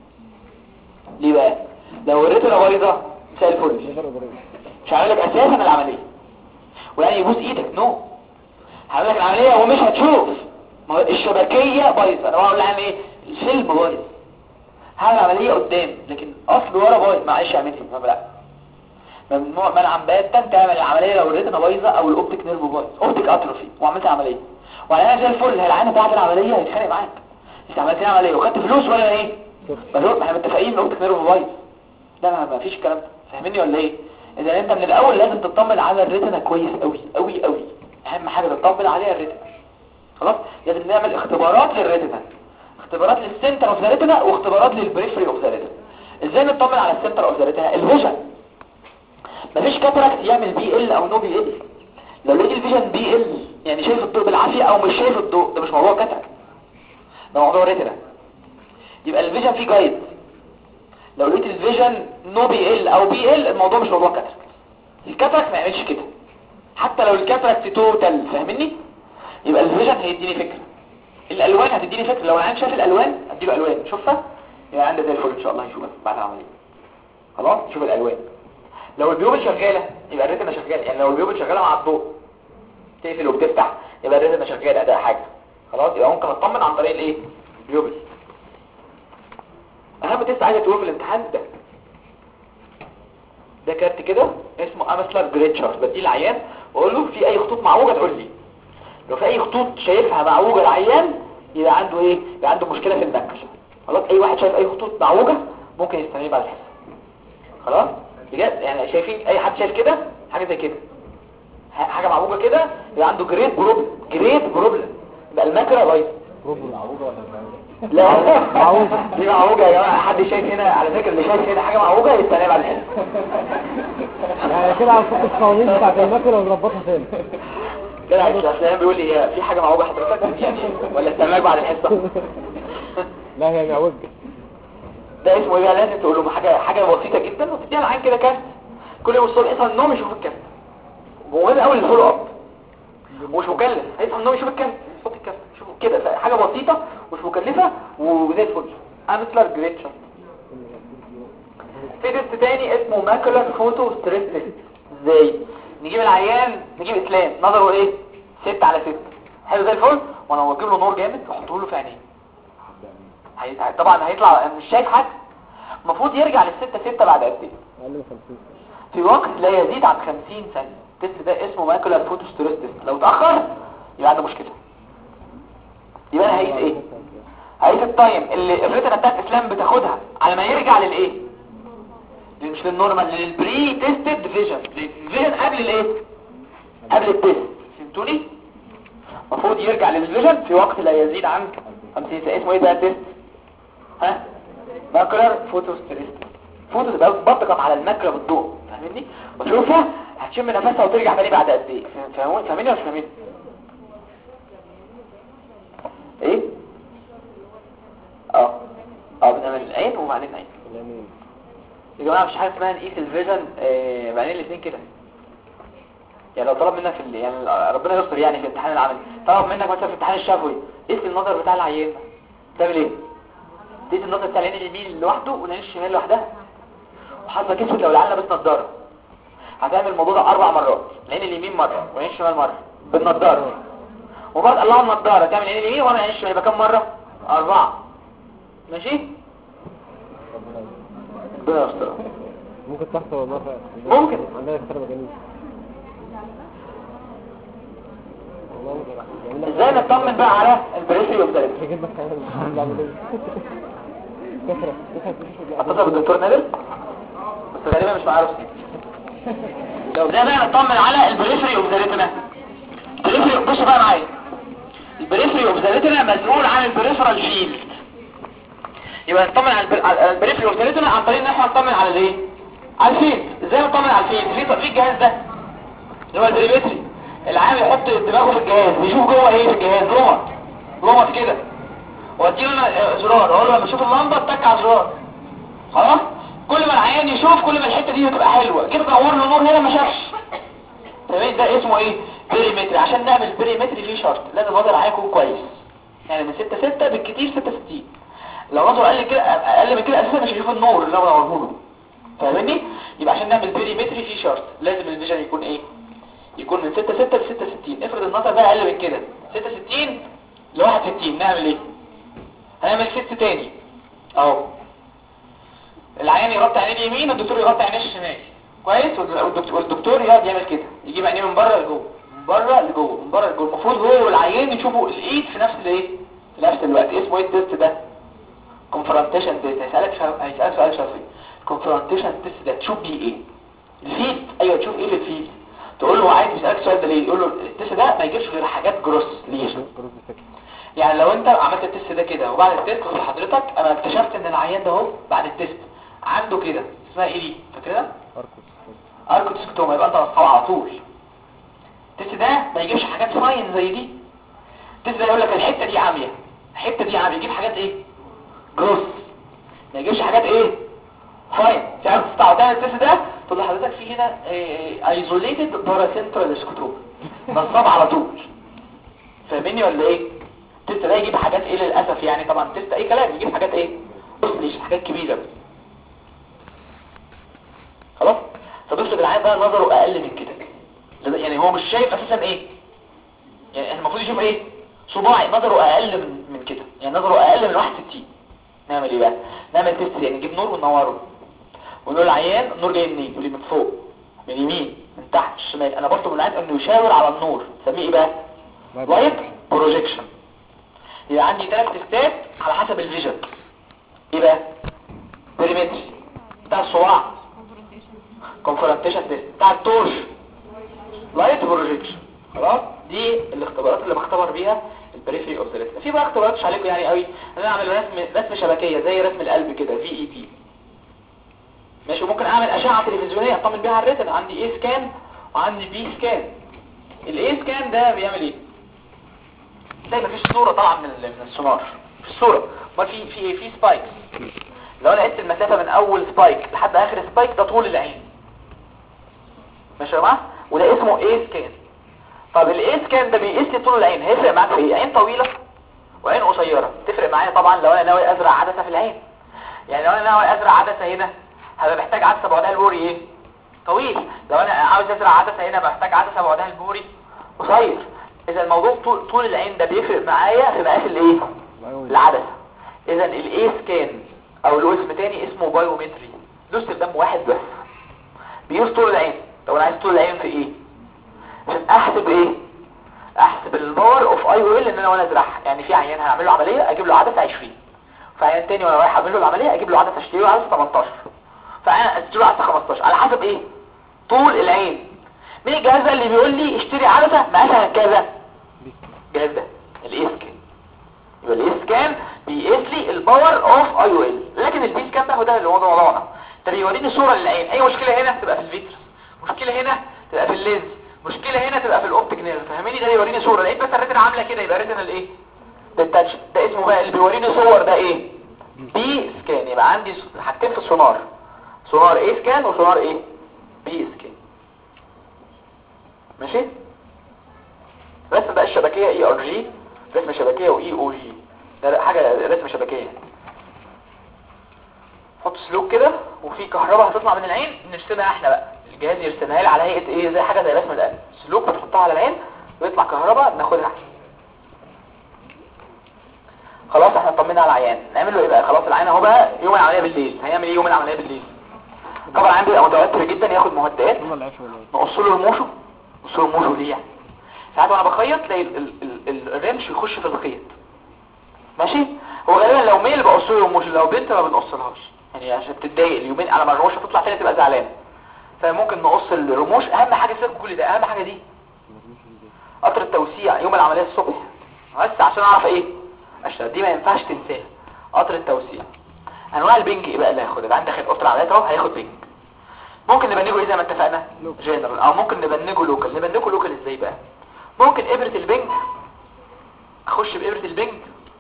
ليه بقى لو الريتنا بايظه زي الفل مش هعمل لك اساسا العمليه ويعني يبوس ايدك نو هعمل لك العمليه ومش هتشوف ما هو الشبكيه بايظه انا بقول لها ايه الفيلم بايظ هعمل عمليه قدام لكن اصل ورا بايظ معلش اعملها ما لا ممنوع منعا باتا تعمل العمليه لو الريتنا بايظه او الاوبتيك نيرف بايظ اوبتيك اتروفي وعملت عمليه وعلى زي الفل العينه بتاعت العمليه هيتخانق معاك انت عملت لي عمليه وخدت فلوس ولا ايه بس هو- ما احنا متفقين ان الاوبتيك نيرف بايظ لا ما ما فيش الكلام ده فاهمني ولا ايه اذا انت من الاول لازم تطمن على الريتنا كويس قوي قوي قوي اهم حاجه تطمن عليها الريتنا خلاص لازم نعمل اختبارات للريتنا اختبارات للسنتر اوف ذا ريتنا واختبارات للبريفري اوف ذا ريتنا ازاي نطمن على السنتر اوف ذا ريتنا الفيجن مفيش كاتراكت يعمل بي ال او نو بي ال لو لقيت الفيجن بي ال يعني شايف الضوء بالعافيه او مش شايف الضوء ده مش موضوع كاتراكت ده موضوع ريتنا يبقى الفيجن فيه جايد لو لقيت الفيجن نو بي ال او بي ال الموضوع مش موضوع كاتراكت الكاتراكت ما يعملش كده حتى لو الكاتراكت توتال فاهمني يبقى الفيجن هيديني فكره الالوان هتديني فكره لو العين شاف الالوان اديله الوان شوفها يبقى عنده زي الفل ان شاء الله هيشوفها بعد العمليه خلاص شوف الالوان لو البيوبل شغاله يبقى الريتنا شغاله يعني لو البيوبل شغاله مع الضوء تقفل وبتفتح يبقى الريتنا شغاله ده حاجه خلاص يبقى ممكن اطمن عن طريق الايه البيوبل اهم تيست عايزه تقول في الامتحان ده ده كارت كده اسمه امسلر جريد شارت بديه العيان واقول له في اي خطوط معوجه تقول لي لو في اي خطوط شايفها معوجه العيان يبقى عنده ايه يبقى عنده مشكله في النقل خلاص اي واحد شايف اي خطوط معوجه ممكن يستمر بعد الحصه خلاص بجد يعني شايفين اي حد شايف كده حاجه زي كده ح- حاجه معوجه كده يبقى عنده جريت بروبلم جريت بروبلم يبقى الماكله بايظه لا معوجة. دي معوجه يا جماعه حد شايف هنا على فكره اللي شايف هنا حاجه معوجه يستنى بعد الحصه يعني كده على فوق القوانين بتاعت المكنة ونربطها تاني كده عايز اسلام بيقول لي هي في حاجه معوجه حضرتك يعني ولا استناك بعد الحصه لا هي معوجة ده اسمه ايه بقى لازم تقول لهم حاجه حاجه بسيطه جدا وتديها العين كده كارت كل يوم الصبح يصحى من النوم يشوف الكارت ومهم قوي الفولو اب ومش مكلف هيصحى من النوم يشوف الكارت يحط الكارت شوف كده حاجه بسيطه ومش مكلفه وزي الفل امثلر جريت شوت في تيست تاني اسمه ماكولار فوتو ستريس تيست ازاي نجيب العيان نجيب اسلام نظره ايه ست على ست حلو زي الفل وانا واجيب له نور جامد واحطه له في عينيه هي... طبعا هيطلع مش شايف حاجه المفروض يرجع للستة ستة بعد قد ايه اقل من 50 في وقت لا يزيد عن 50 ثانية التست ده اسمه ماكولار فوتوستيروس تيست لو اتأخر يبقى عنده مشكلة يبقى انا هقيس ايه هقيس التايم اللي الريتنا بتاعت اسلام بتاخدها على ما يرجع للايه اللي مش للنورمال للبري تيستد فيجن الفيجن قبل الايه قبل التيست فهمتوني المفروض يرجع للفيجن في وقت لا يزيد عن 50 ثانية اسمه ايه بقى التيست ها ماكولار فوتوستيروس فوتو تبقى بطقم على الماكله بالضوء فاهمني وتشوفها هتشم نفسها وترجع تاني بعد قد ايه فاهم- فاهمون فاهميني ولا مش فاهمين ايه اه اه بنعمل العين وبعدين العين اليمين يا جماعه مش حاجه اسمها نقيس الفيجن آه بعدين الاثنين كده يعني لو طلب منك في ال... يعني ربنا يستر يعني في الامتحان العملي طلب منك مثلا في الامتحان الشفوي قيس النظر بتاع العيان تعمل ايه تقيس النظر بتاع العين اليمين لوحده والعين الشمال لوحدها وحظك اسود لو العيان لابس نضاره هتعمل الموضوع ده اربع مرات العين اليمين مره والعين الشمال مره بالنضاره وبعد الله النضاره تعمل العين اليمين وانا العين الشمال يبقى كام مره اربعه ماشي ربنا يستر ممكن تحصل والله فعلا ممكن. عندنا دكتور مجانين والله ممكن يعني ازاي نطمن بقى على البريفري اوف يجيب لك حاجة العملية كثرة كثرة اتصل بالدكتور نادر بس غالبا مش معاه رصيد لو ازاي بقى نطمن على البريفري اوف ذا ريتنا البريفري بصوا بقى معايا البريفري اوف ذا ريتنا مسؤول عن البريفرال فيلد يبقى نطمن على البر- على البريفري اوف ذا ريتنا عن طريق ان احنا نطمن على الايه على الفيلد ازاي نطمن على الفيلد في في الجهاز ده اللي هو البريمتري العام يحط دماغه في الجهاز يشوف جوه ايه في الجهاز لمط لمط كده واديله انا زرار اقول له لما اشوف اللمبه اتك على الزرار خلاص كل ما العيان يشوف كل ما الحته دي هتبقى حلوه كده تنور له نور هنا ما شافش تمام ده اسمه ايه بريمتري عشان نعمل بريمتري فيه شرط لازم نظر العيان يكون كويس يعني من 6 6 بالكتير 6 60 لو نظر اقل كده اقل من كده اساسا مش هيشوف النور اللي انا بنوره له فاهمني يبقى عشان نعمل بريمتري فيه شرط لازم الفيجن يكون ايه يكون من 6 6 ل 66 افرض النظر بقى اقل من كده 66 ل 61 نعمل ايه هنعمل ست تاني اهو العيان يغطي عينيه اليمين والدكتور يغطي عينيه الشمال كويس والدكتور, والدكتور يقعد يعمل كده يجيب عينيه من بره لجوه من بره لجوه من بره لجوه المفروض هو والعيان يشوفوا الايد في نفس الايه في نفس الوقت اسمه ايه التست ده كونفرونتيشن تيست هيسالك شا- هيسالك سؤال شافي كونفرونتيشن تيست ده تشوف بيه ايه الفيلد ايوه تشوف ايه في الفيلد تقول له عايز يسالك السؤال ده ليه يقول له التست ده ما يجيبش غير حاجات جروس ليجن جروب الفكر يعني لو انت عملت التست ده كده وبعد التست قلت لحضرتك انا اكتشفت ان العيان ده اهو بعد التست عنده كده اسمها ايه دي فاكرها اركوس اركوتسكتوما يبقى انت وصفها على طول التست ده ما يجيبش حاجات فاين زي دي التست ده يقول لك الحته دي عاميه الحته دي عاميه يجيب حاجات ايه جروس ما يجيبش حاجات ايه فاين تعرف تستعمل تعمل التست ده تقول لحضرتك في هنا ايزوليتد باراسنترال سكوتوم نصاب على طول فاهمني ولا ايه التست ده يجيب حاجات ايه للاسف يعني طبعا التست اي كلام يجيب حاجات ايه بص ليش حاجات كبيره خلاص فبص العين بقى نظره اقل من كده لذا- يعني هو مش شايف اساسا ايه يعني احنا المفروض يشوف ايه صباعي نظره اقل من من كده يعني نظره اقل من 61 نعمل ايه بقى نعمل تيست يعني نجيب نور وننوره ونقول للعيان النور جاي منين يقول لي من فوق من يمين من تحت الشمال انا بطلب من العيان انه يشاور على النور نسميه ايه بقى لايت بروجيكشن يبقى عندي ثلاث تستات على حسب الفيجن ايه بقى بريمتري بتاع الصواع كونفرونتيشن تيست بتاع التورش لايت بروجيكشن خلاص دي الاختبارات اللي بختبر بيها البريفري اوف ذا في بقى اختبارات مش عليكم يعني قوي انا اعمل رسم رسم شبكيه زي رسم القلب كده في اي تي ماشي وممكن اعمل اشعه تلفزيونيه اطمن بيها على الريتنا عندي اي سكان وعندي بي سكان الاي سكان ده بيعمل ايه زي ما فيش صوره طالعه من ال- من السونار في الصوره امال في في ايه في سبايكس لو انا قست المسافه من اول سبايك لحد اخر سبايك ده طول العين ماشي يا جماعه وده اسمه اي سكان طب الاي سكان ده بيقيس لي طول العين هيفرق معاك في ايه عين طويله وعين قصيره تفرق معايا طبعا لو انا ناوي ازرع عدسه في العين يعني لو انا ناوي ازرع عدسه هنا هبقى محتاج عدسه بعدها البوري ايه طويل لو انا عاوز ازرع عدسه هنا محتاج عدسه بعدها البوري قصير اذا الموضوع طول, طول العين ده بيفرق معايا في مقاس الايه العدسه اذا الاي سكان او له اسم تاني اسمه بايومتري له استخدام واحد بس بيقيس طول العين طب انا عايز طول العين في ايه عشان احسب ايه احسب الباور اوف اي او ال ان انا وانا ازرعها يعني في عيان هعمل له عمليه اجيب له عدسه 20 في عيان تاني وانا رايح اعمل له العمليه اجيب له عدسه اشتري له عدسه 18 فعيان اشتري له عدسه 15 على حسب ايه طول العين مين الجهاز ده اللي بيقول لي اشتري عدسه مقاسها كذا الجهاز ده الاي سكان يبقى الاي سكان بيقيس لي الباور اوف اي او ال لكن البي سكان ده هو ده اللي هو موضوعنا ده بيوريني صوره للعين اي مشكله هنا تبقى في الفيترس مشكله هنا تبقى في اللينز مشكله هنا تبقى في الاوبتيك نيرف فاهميني ده بيوريني صوره لقيت بس الريتنا عامله كده يبقى ريتنا الايه ده التاتش ده اسمه بقى اللي بيوريني صور ده ايه بي سكان يبقى عندي س- حاجتين في السونار سونار اي سكان وسونار ايه بي سكان ماشي رسم بقى الشبكيه اي ار جي رسم شبكيه واي او جي ده لا، حاجه رسم شبكيه حط سلوك كده وفي كهرباء هتطلع من العين نرسمها احنا بقى الجهاز يرسمها لي على هيئه ايه زي حاجه زي رسم القلب سلوك بتحطها على العين ويطلع كهرباء ناخدها احنا خلاص احنا اطمنا على العيان نعمل له ايه بقى خلاص العيان اهو بقى يوم العمليه بالليل هيعمل ايه يوم العمليه بالليل طبعا العيان بيبقى متوتر جدا ياخد مهدئات والله العيش ولا ايه نقص له رموشه نقص له رموشه ليه يعني ساعات وانا بخيط تلاقي ال- ال- ال- الرمش يخش في الخيط ماشي هو غالبا لو ميل بقص له رموش لو بنت ما بنقصلهاش يعني عشان تتضايق اليومين على ما الرموش تطلع تاني تبقى زعلانه فممكن نقص الرموش اهم حاجه سيبك كل ده اهم حاجه دي قطر التوسيع يوم العمليه الصبح بس عشان اعرف ايه اشتغل دي ما ينفعش تنساها قطر التوسيع انواع البنج ايه بقى اللي هياخدها يبقى عندك قطر عمليات اهو هياخد بنج ممكن نبنجه ايه زي ما اتفقنا لوكال. جنرال او ممكن نبنجه لوكال نبنجه لوكال ازاي بقى ممكن ابرة البنج اخش بابرة البنج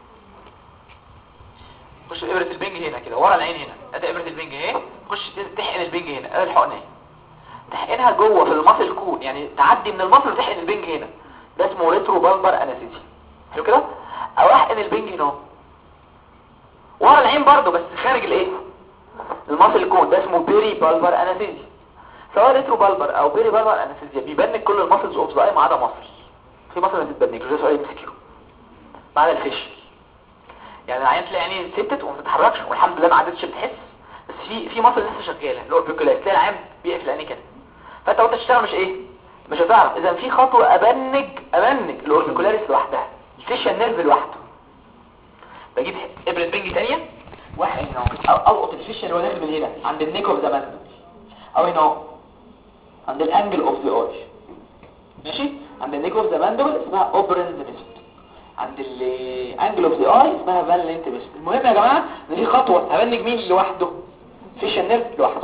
اخش بابرة البنج هنا كده ورا العين هنا ادي ابرة البنج اهي خش تحقن البنج هنا ادي الحقنه اهي تحقنها جوه في المصل كون يعني تعدي من المصل وتحقن البنج هنا ده اسمه ريترو بالبر انستيزيا حلو كده او احقن البنج هنا اهو. ورا العين برضو بس خارج الايه المصل كون ده اسمه بيري بالبر انستيزيا سواء ريترو بالبر او بيري بالبر انستيزيا بيبنك كل المسلز اوف ذا ما عدا مصل في مصل ما تتبنكش ده سؤال مسكيو ما عدا الفيش يعني العين تلاقي عينيه ثبتت وما بتتحركش والحمد لله ما عادتش بتحس بس في في مصل لسه شغاله الاوربيكولاس تلاقي العين بيقفل العين كده فانت وانت تشتغل مش ايه مش هتعرف اذا في خطوه ابنج ابنج الاوربيكولاريس لوحدها الفيشال نيرف لوحده بجيب ابره بنج تانية واحد هنا اهو. او القط الفيشال اللي هو داخل من هنا عند النيك اوف ذا مان او هنا اهو. عند الانجل اوف ذا اي ماشي عند النيك اوف ذا ماندبل اسمها اوبرند ميست عند الانجل اوف ذا اي اسمها فالنت ميست المهم يا جماعه ان في خطوه هبنج مين لوحده فيشال نيرف لوحده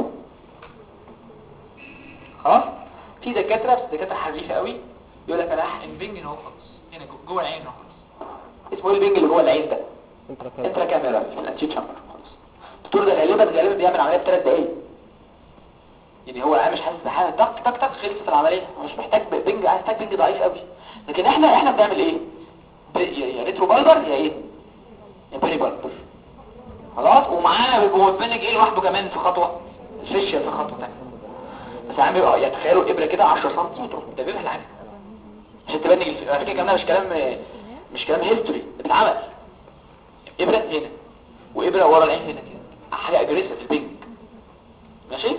خلاص في دكاتره بس دكاتره حريفه قوي يقول لك انا هحقن بنج هنا اهو خالص هنا جو- جوه العين هنا اهو خالص اسمه ايه البنج اللي جوه العين ده انت ركبت انترا كاميرا في الانتي تشامبر خالص الدكتور ده غالبا غالبا بيعمل عمليه في ثلاث دقايق يعني هو قاعد مش حاسس بحاجه تك تك تك خلصت العمليه هو مش محتاج بنج عايز محتاج بنج ضعيف قوي لكن احنا احنا بنعمل ايه ب- يا يا ريترو بالبر يا ايه يا بيري بالبر خلاص ومعانا بيبقى بنج ايه لوحده كمان في خطوه الفيشيال في خطوه ثانيه بس عم بيبقى يعني تخيلوا الابره كده 10 سم وتروح ده بيبقى العين عشان تبنج الف- على فكره الكلام ده مش كلام مش كلام هيستوري اتعمل ابره هنا وابره ورا العين هنا كده حاجه اجريسيف البنج ماشي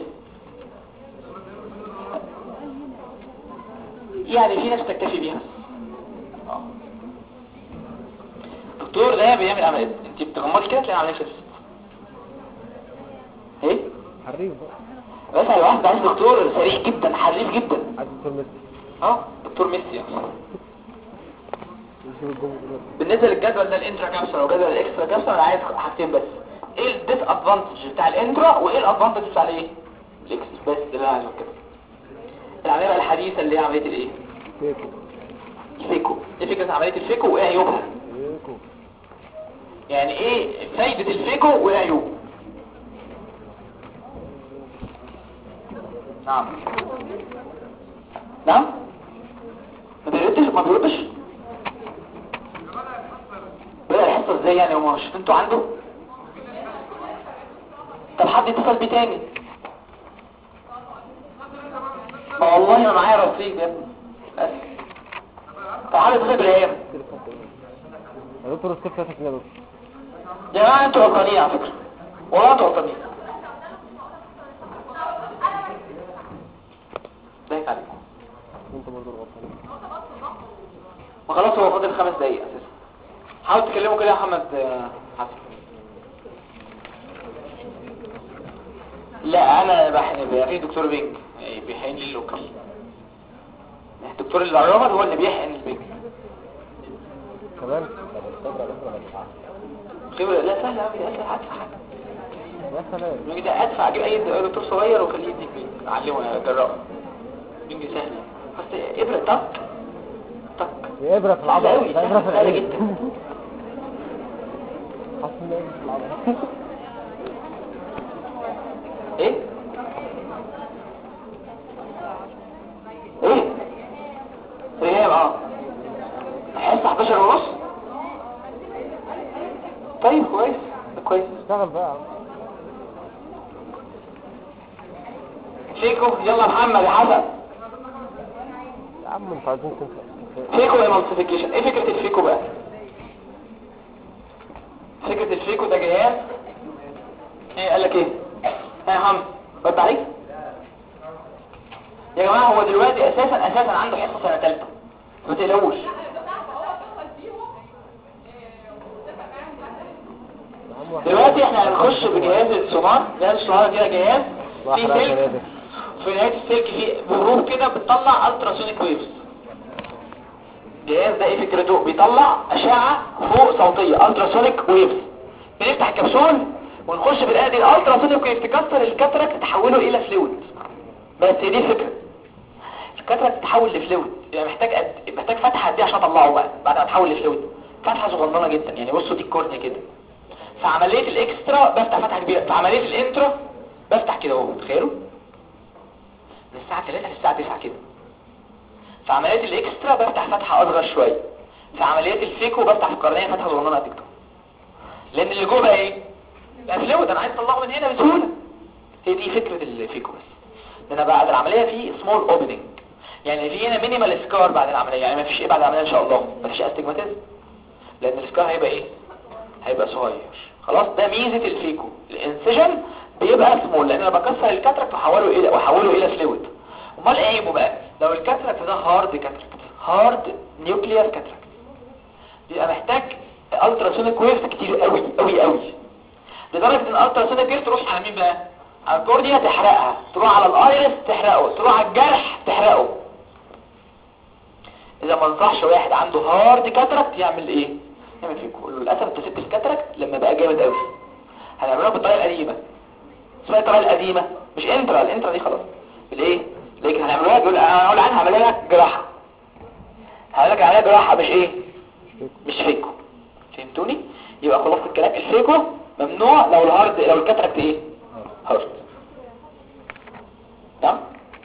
يعني في ناس تكتفي بيها آه. الدكتور ده بيعمل عمليات انت بتغمضي كده تلاقي عمليه خلصت ايه حريف بقى بس على واحد عايز دكتور سريع جدا حريف جدا عايز دكتور مستر اه دكتور ميسي يعني. نشوف الجمهور دلوقتي بالنسبه للجدول ده الانترا كابسول وجدول الاكسترا كابسول انا عايز حاجتين بس ايه الديس ادفانتج بتاع الانترا وايه الادفانتج بتاع الايه الاكسترا بس ده اللي انا عايزه كده العمليه بقى الحديثه اللي هي عمليه الايه فيكو الفيكو ايه فكره عمليه الفيكو وايه عيوبها فيكو يعني ايه فايده الفيكو وايه عيوبه نعم نعم ما بيردش ما بيردش بدأ الحصة ازاي يعني هو مش انتوا عنده طب حد يتصل بيه تاني ما والله ما معايا رصيد يا ابني للأسف. طب حد يتصل بالعيام يا دكتور السيف فاتك يا دكتور يا جماعة انتوا غلطانين على فكرة والله انتوا غلطانين ضحك عليكم وانت برضه غلطان ما خلاص هو فاضل خمس دقايق اساسا حاول تكلمه كده يا محمد آه، حسن لا انا بحن بقى في دكتور بينج يعني بيحقن لي اللوكال الدكتور اللي قربت هو اللي بيحقن البينج كمان خبرة لا سهل قوي ده اسهل ادفع حاجه يا سلام البينج ده ادفع اجيب اي دكتور صغير وخليه يديك بينج اعلمه اجربه بينج سهل بس ابره طق طق دي ابره في سهل العضله قوي ده ابره في سهل العين جدا حاسس ان هي في العضله ايه ايه ريهام اه حصة 11 ونص طيب كويس كويس اشتغل بقى فيكو يلا محمد يا حسن يا عم انتوا عايزين تنسى فيكو ايمالسيفيكيشن ايه فكرة الفيكو بقى فكرة الفيكو ده جهاز ايه قال لك ايه ها يا محمد رد عليك يا جماعة هو دلوقتي اساسا اساسا عنده حصة سنة تالتة ما تقلقوش يا عم واحد دلوقتي احنا هنخش بجهاز السونار جهاز السونار كده جهاز في واحد سلك ثلاثة في نهاية السلك في بروب كده بتطلع التراسونيك ويفز الجهاز ده ايه فكرته بيطلع اشعة فوق صوتية التراسونيك ويفز بنفتح الكبسول ونخش بالآلة دي الالتراسونيك ويفز تكسر الكاتراكت تحوله الى فلويد بس دي الفكرة الكاتراكت تتحول لفلويد يعني محتاج قد محتاج فتحة قد ايه عشان اطلعه بقى بعد ما تحول لفلويد فتحة صغننة جدا يعني بصوا دي الكورنيا كده في عملية الاكسترا بفتح فتحة كبيرة في عملية الانترا بفتح كده اهو تخيلوا من الساعة 3 للساعة 9 كده في عملية الاكسترا بفتح فتحة اصغر شوية في عملية الفيكو بفتح في القرنية فتحة صغننة قد كده لان اللي جوه بقى ايه بقى فلويد انا عايز اطلعه من هنا بسهولة هي دي فكرة الفيكو بس ان انا بعد العملية في سمول اوبننج يعني في هنا مينيمال سكار بعد العملية يعني ما فيش ايه بعد العملية ان شاء الله ما فيش استجماتيزم لان السكار هيبقى ايه هيبقى صغير خلاص ده ميزة الفيكو الانسجن بيبقى سمول لان انا بكسر الكاتراكت واحوله الى واحوله الى فلويد امال ايه عيبه بقى لو الكاتراكت ده هارد كاتراكت هارد نيوكليير كاتراكت بيبقى محتاج التراسونيك ويفز كتير قوي قوي قوي لدرجة ان الالتراسونيك ويفز تروح على مين بقى على الكورنيا تحرقها تروح على الايرس تحرقه تروح على الجرح تحرقه اذا ما انصحش واحد عنده هارد كاتراكت يعمل ايه يعمل فيه كله للاسف انت سبت الكاتراكت لما بقى جامد قوي هنعملها بالطريقه القديمه اسمها الطريقه القديمه مش انترا الانترا دي خلاص بالايه لكن هنعملوها يقول انا هقول عنها هعمل لك جراحه هعمل لك عليها جراحه مش ايه مش فيكو فهمتوني يبقى خلاص الكلام الفيكو ممنوع لو الهارد لو الكاتراكت ايه هارد تمام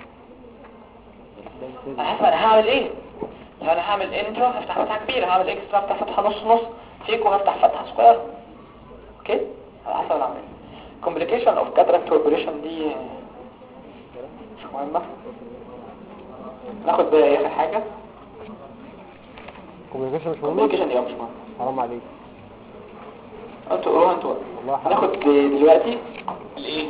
انا حاسب انا هعمل ايه لو انا هعمل انترا هفتح فتحه كبيره هعمل اكسترا هفتح فتحه نص نص فيكو هفتح فتحه صغيره اوكي على حسب العمليه complication of cataract operation دي مش مهمه ناخد بقى ايه اخر حاجه كوميونيكيشن مش مهم complication دي مش مهمه حرام عليك انتوا قولوها انتوا والله حرام هناخد دلوقتي الايه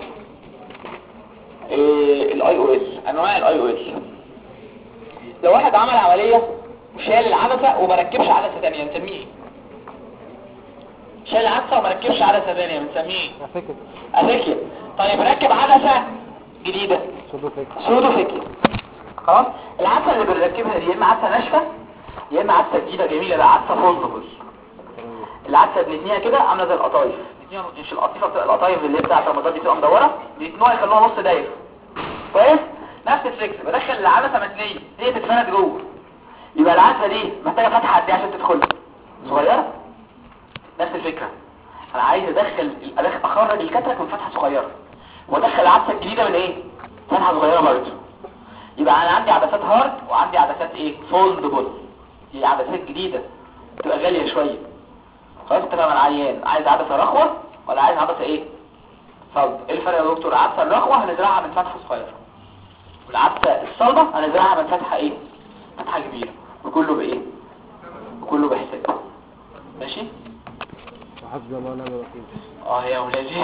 الاي او ال انواع الاي او ال لو واحد عمل عملية وشال العدسة وما ركبش عدسة تانية نسميه ايه؟ شال العدسة وما ركبش عدسة تانية بنسميه ايه؟ على فكرة افيكيا طيب ركب عدسة جديدة سودو فكرة سودو فيكيا خلاص العدسه اللي بنركبها دي يا اما عدسه ناشفه يا اما عدسه جديده جميله بقى عدسه فولدبل العدسه بنتنيها كده عامله زي القطايف بنتنيها مش القطيفه بتبقى القطايف اللي هي بتاعت رمضان دي بتبقى مدوره بيتنوها يخلوها نص دايره كويس نفس الفكره بدخل العدسه متنيه هي تتفرد جوه يبقى العدسه دي محتاجه فتحه قد ايه عشان تدخل صغيره نفس الفكره انا عايز ادخل أدخل- اخرج الكترك من فتحه صغيره وادخل العدسه الجديده من ايه فتحه صغيره برضه يبقى انا عندي عدسات هارد وعندي عدسات ايه فولدبل دي عدسات جديده بتبقى غاليه شويه خلاص اتفق مع العيان عايز عدسه رخوه ولا عايز عدسه ايه صلب ايه الفرق يا دكتور العدسه الرخوه هنزرعها من فتحه صغيره والعدسه الصلبه هنزرعها من فتحه ايه فتحه كبيره وكله بايه وكله بحساب ماشي وحسبي الله ونعم الوكيل اه يا ولادي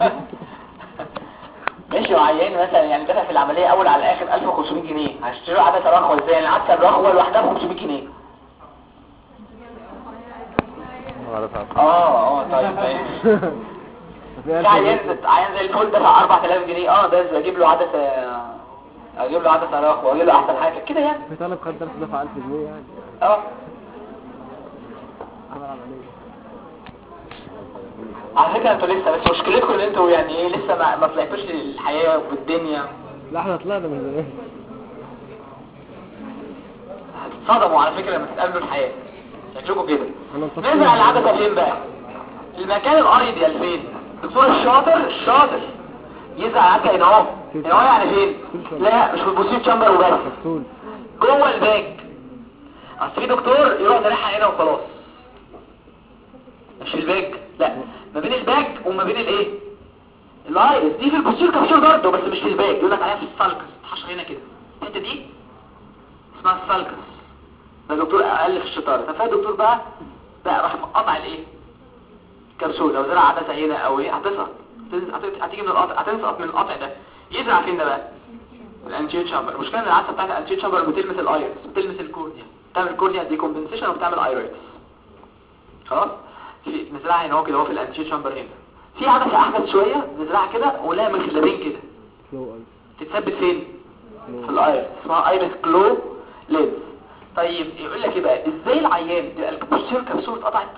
ماشي وعيان مثلا يعني دفع في العملية اول على الاخر 1500 جنيه هشتري له عدسة رخوة ازاي يعني العدسة الرخوة لوحدها ب 500 جنيه غلط عارف. اه اه طيب ماشي في في عيان عيان زي الفل دفع 4000 جنيه اه ده اجيب له عدسة اجيب له عدسة رخوة اجيب له احسن حاجة كده يعني في طالب خد درس دفع 1000 جنيه يعني اه عمل عملية على فكرة انتوا لسه بس مشكلتكم ان انتوا يعني ايه لسه ما, ما طلعتوش للحياة والدنيا لا احنا طلعنا من زمان هتتصدموا على فكرة لما تتقابلوا الحياة شكلكم كده انا متصل نزع العدسة فين بقى المكان الايديال فين الدكتور الشاطر الشاطر يزرع العدسة هنا اهو هنا اهو يعني فين لا مش في البوسيت شامبر وبس كبسول جوه الباك اصل في دكتور يروح زارعها هنا وخلاص مش في الباك لا ما بين الباك وما بين الايه الايرس دي في البوستير كابسول برضه بس مش في الباك يقول لك عليها في السالكس تحشر هنا كده الحته دي اسمها السالكس ده دكتور اقل في الشطاره ففي دكتور بقى بقى راح مقطع الايه كبسول لو زرع عدسه هنا او ايه هتسقط هتنز- هت- هتيجي من القطع هتنسقط من القطع ده يزرع فين ده بقى الانتيو تشامبر المشكله ان العدسه بتاعت الانتيو تشامبر بتلمس الايرس بتلمس الكورنيا بتعمل كورنيا ديكومبنسيشن وبتعمل ايريتس خلاص في نزرعها هنا اهو كده اهو في الانتيو تشامبر هنا في عدسه احدث شويه نزرعها كده ولها مخلبين كده سلو قلب تتثبت فين في الايرس اسمها ايرس كلو لينز طيب يقول لك ايه بقى ازاي العيان تبقى البوستير كبسول اتقطعت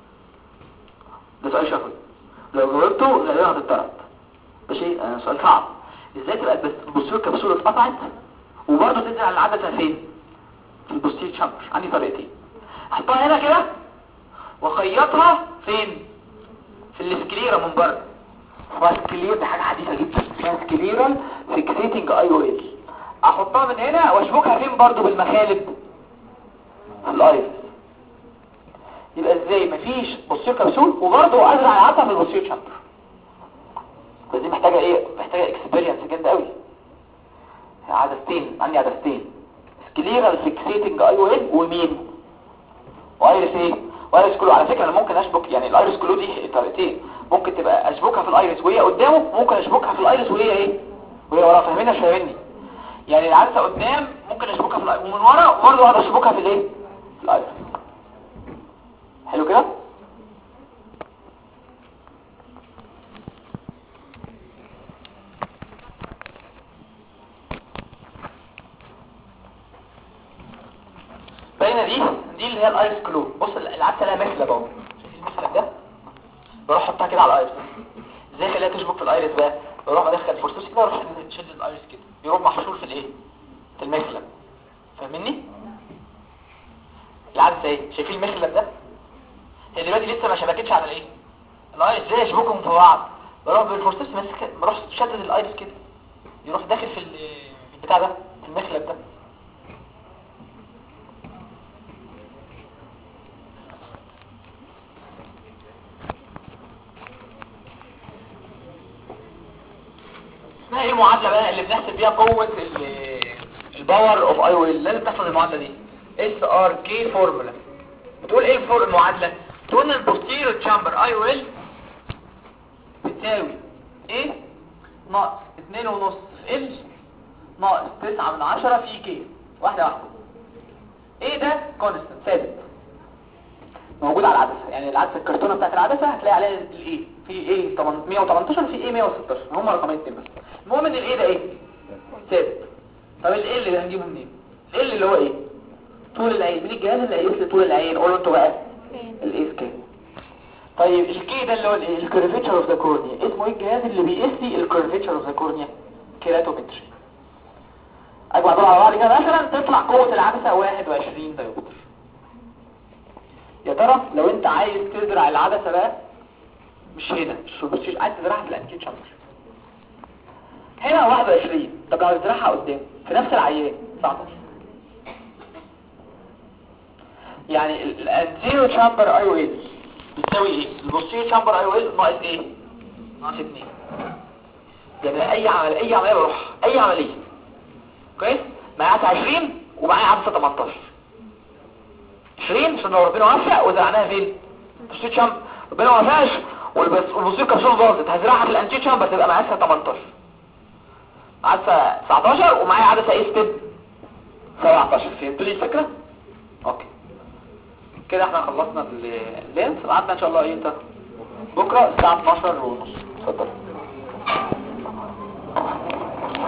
ده سؤال شفوي لو جاوبته غالبا هتتطرد ماشي آه سؤال صعب ازاي تبقى البس- البوستير كبسول اتقطعت وبرضه تنزل العدسه فين في البوستير شامبر عندي طريقتين احطها هنا كده واخيطها فين في السكليرا من بره اسمها سكلير دي حاجه حديثه جدا اسمها سكليرال فيكسيتنج اي او ال احطها من هنا واشبكها فين برضو بالمخالب في الايرس يبقى ازاي مفيش بوستير كبسول وبرضه ازرع العدسه في البوستير شامبر بس دي محتاجه ايه محتاجه اكسبيرينس جامده قوي عدستين عندي عدستين سكليرال فيكسيتنج اي او ال ومين وايرس ايه وايرس كلو على فكره انا ممكن اشبك يعني الايرس كلو دي طريقتين ممكن تبقى اشبكها في الايرس وهي قدامه ممكن اشبكها في الايرس وهي ايه وهي ورا فاهمين مش فاهميني يعني العدسه قدام ممكن اشبكها في الايرس ومن ورا برضه اقدر اشبكها في الايه في الايرس حلو كده باينه دي دي اللي هي الايرس كلو بص العدسه لها مخلب اهو شايف المخلب ده بروح احطها كده على الايرس ازاي اخليها تشبك في الايرس بقى بروح ادخل فرصوص كده واروح شد الايرس كده يروح محشور في الايه في المخلب فاهمني العدسه ايه شايفين المخلب ده هي دلوقتي لسه ما شبكتش على الايه الايرس ازاي اشبكهم في بعض بروح بالفرصوص ماسك بروح شدد الايرس كده يروح داخل في ال- في البتاع ده في المخلب ده اسمها ايه المعادلة بقى اللي بنحسب بيها قوة ال- الباور اوف اي ويل لازم تحفظ المعادلة دي اس ار كي فورمولا بتقول ايه الفور المعادلة تقول ان البوستيريور تشامبر اي ويل بتساوي ايه ناقص اتنين ونص في ال ناقص تسعة من عشرة في كي واحدة واحدة ايه ده كونستنت ثابت موجود على العدسة يعني العدسة الكرتونة بتاعت العدسة هتلاقي عليها الايه في ايه 118 وفي ايه 116 هم رقمين اتنين بس المهم ان الايه ده ايه ثابت طب ال L ده هنجيبه منين ال L اللي هو ايه طول العين مين الجهاز اللي هيقيس لي طول العين قولوا انتوا بقى الايه سكان طيب الكي ده اللي هو الايه الكيرفيتشر اوف ذا كورنيا اسمه ايه الجهاز اللي بيقيس لي الكيرفيتشر اوف ذا كورنيا كيراتومتري اجمع دول على بعض كده مثلا تطلع قوة العدسة 21 دايوتر يا ترى لو انت عايز تزرع العدسة بقى مش هنا مش في البوستيش عايز تزرعها في الانتيت شامبر هنا 21 طب لو هتزرعها قدام في نفس العيان 19 يعني الانتيرو شامبر اي او ال بتساوي ايه البوستيريو شامبر اي او ال ناقص ايه ناقص 2 يعني اي عمل اي عمليه بروح اي عمليه كويس معايا عدسه 20 ومعايا عدسه 18 20 عشان لو ربنا وفق وزرعناها فين البوستيريو شامبر ربنا ما وفقش والبس والبوستيريو كبسول باظت هزرعها في الانتيرو شامبر تبقى معايا عدسه 18 عدسه 19 ومعايا عدسه ايه ستيب 17 فهمتوا لي الفكره اوكي كده احنا خلصنا اللينس قعدنا ان شاء الله ايه انت بكره الساعه 12 ونص اتفضل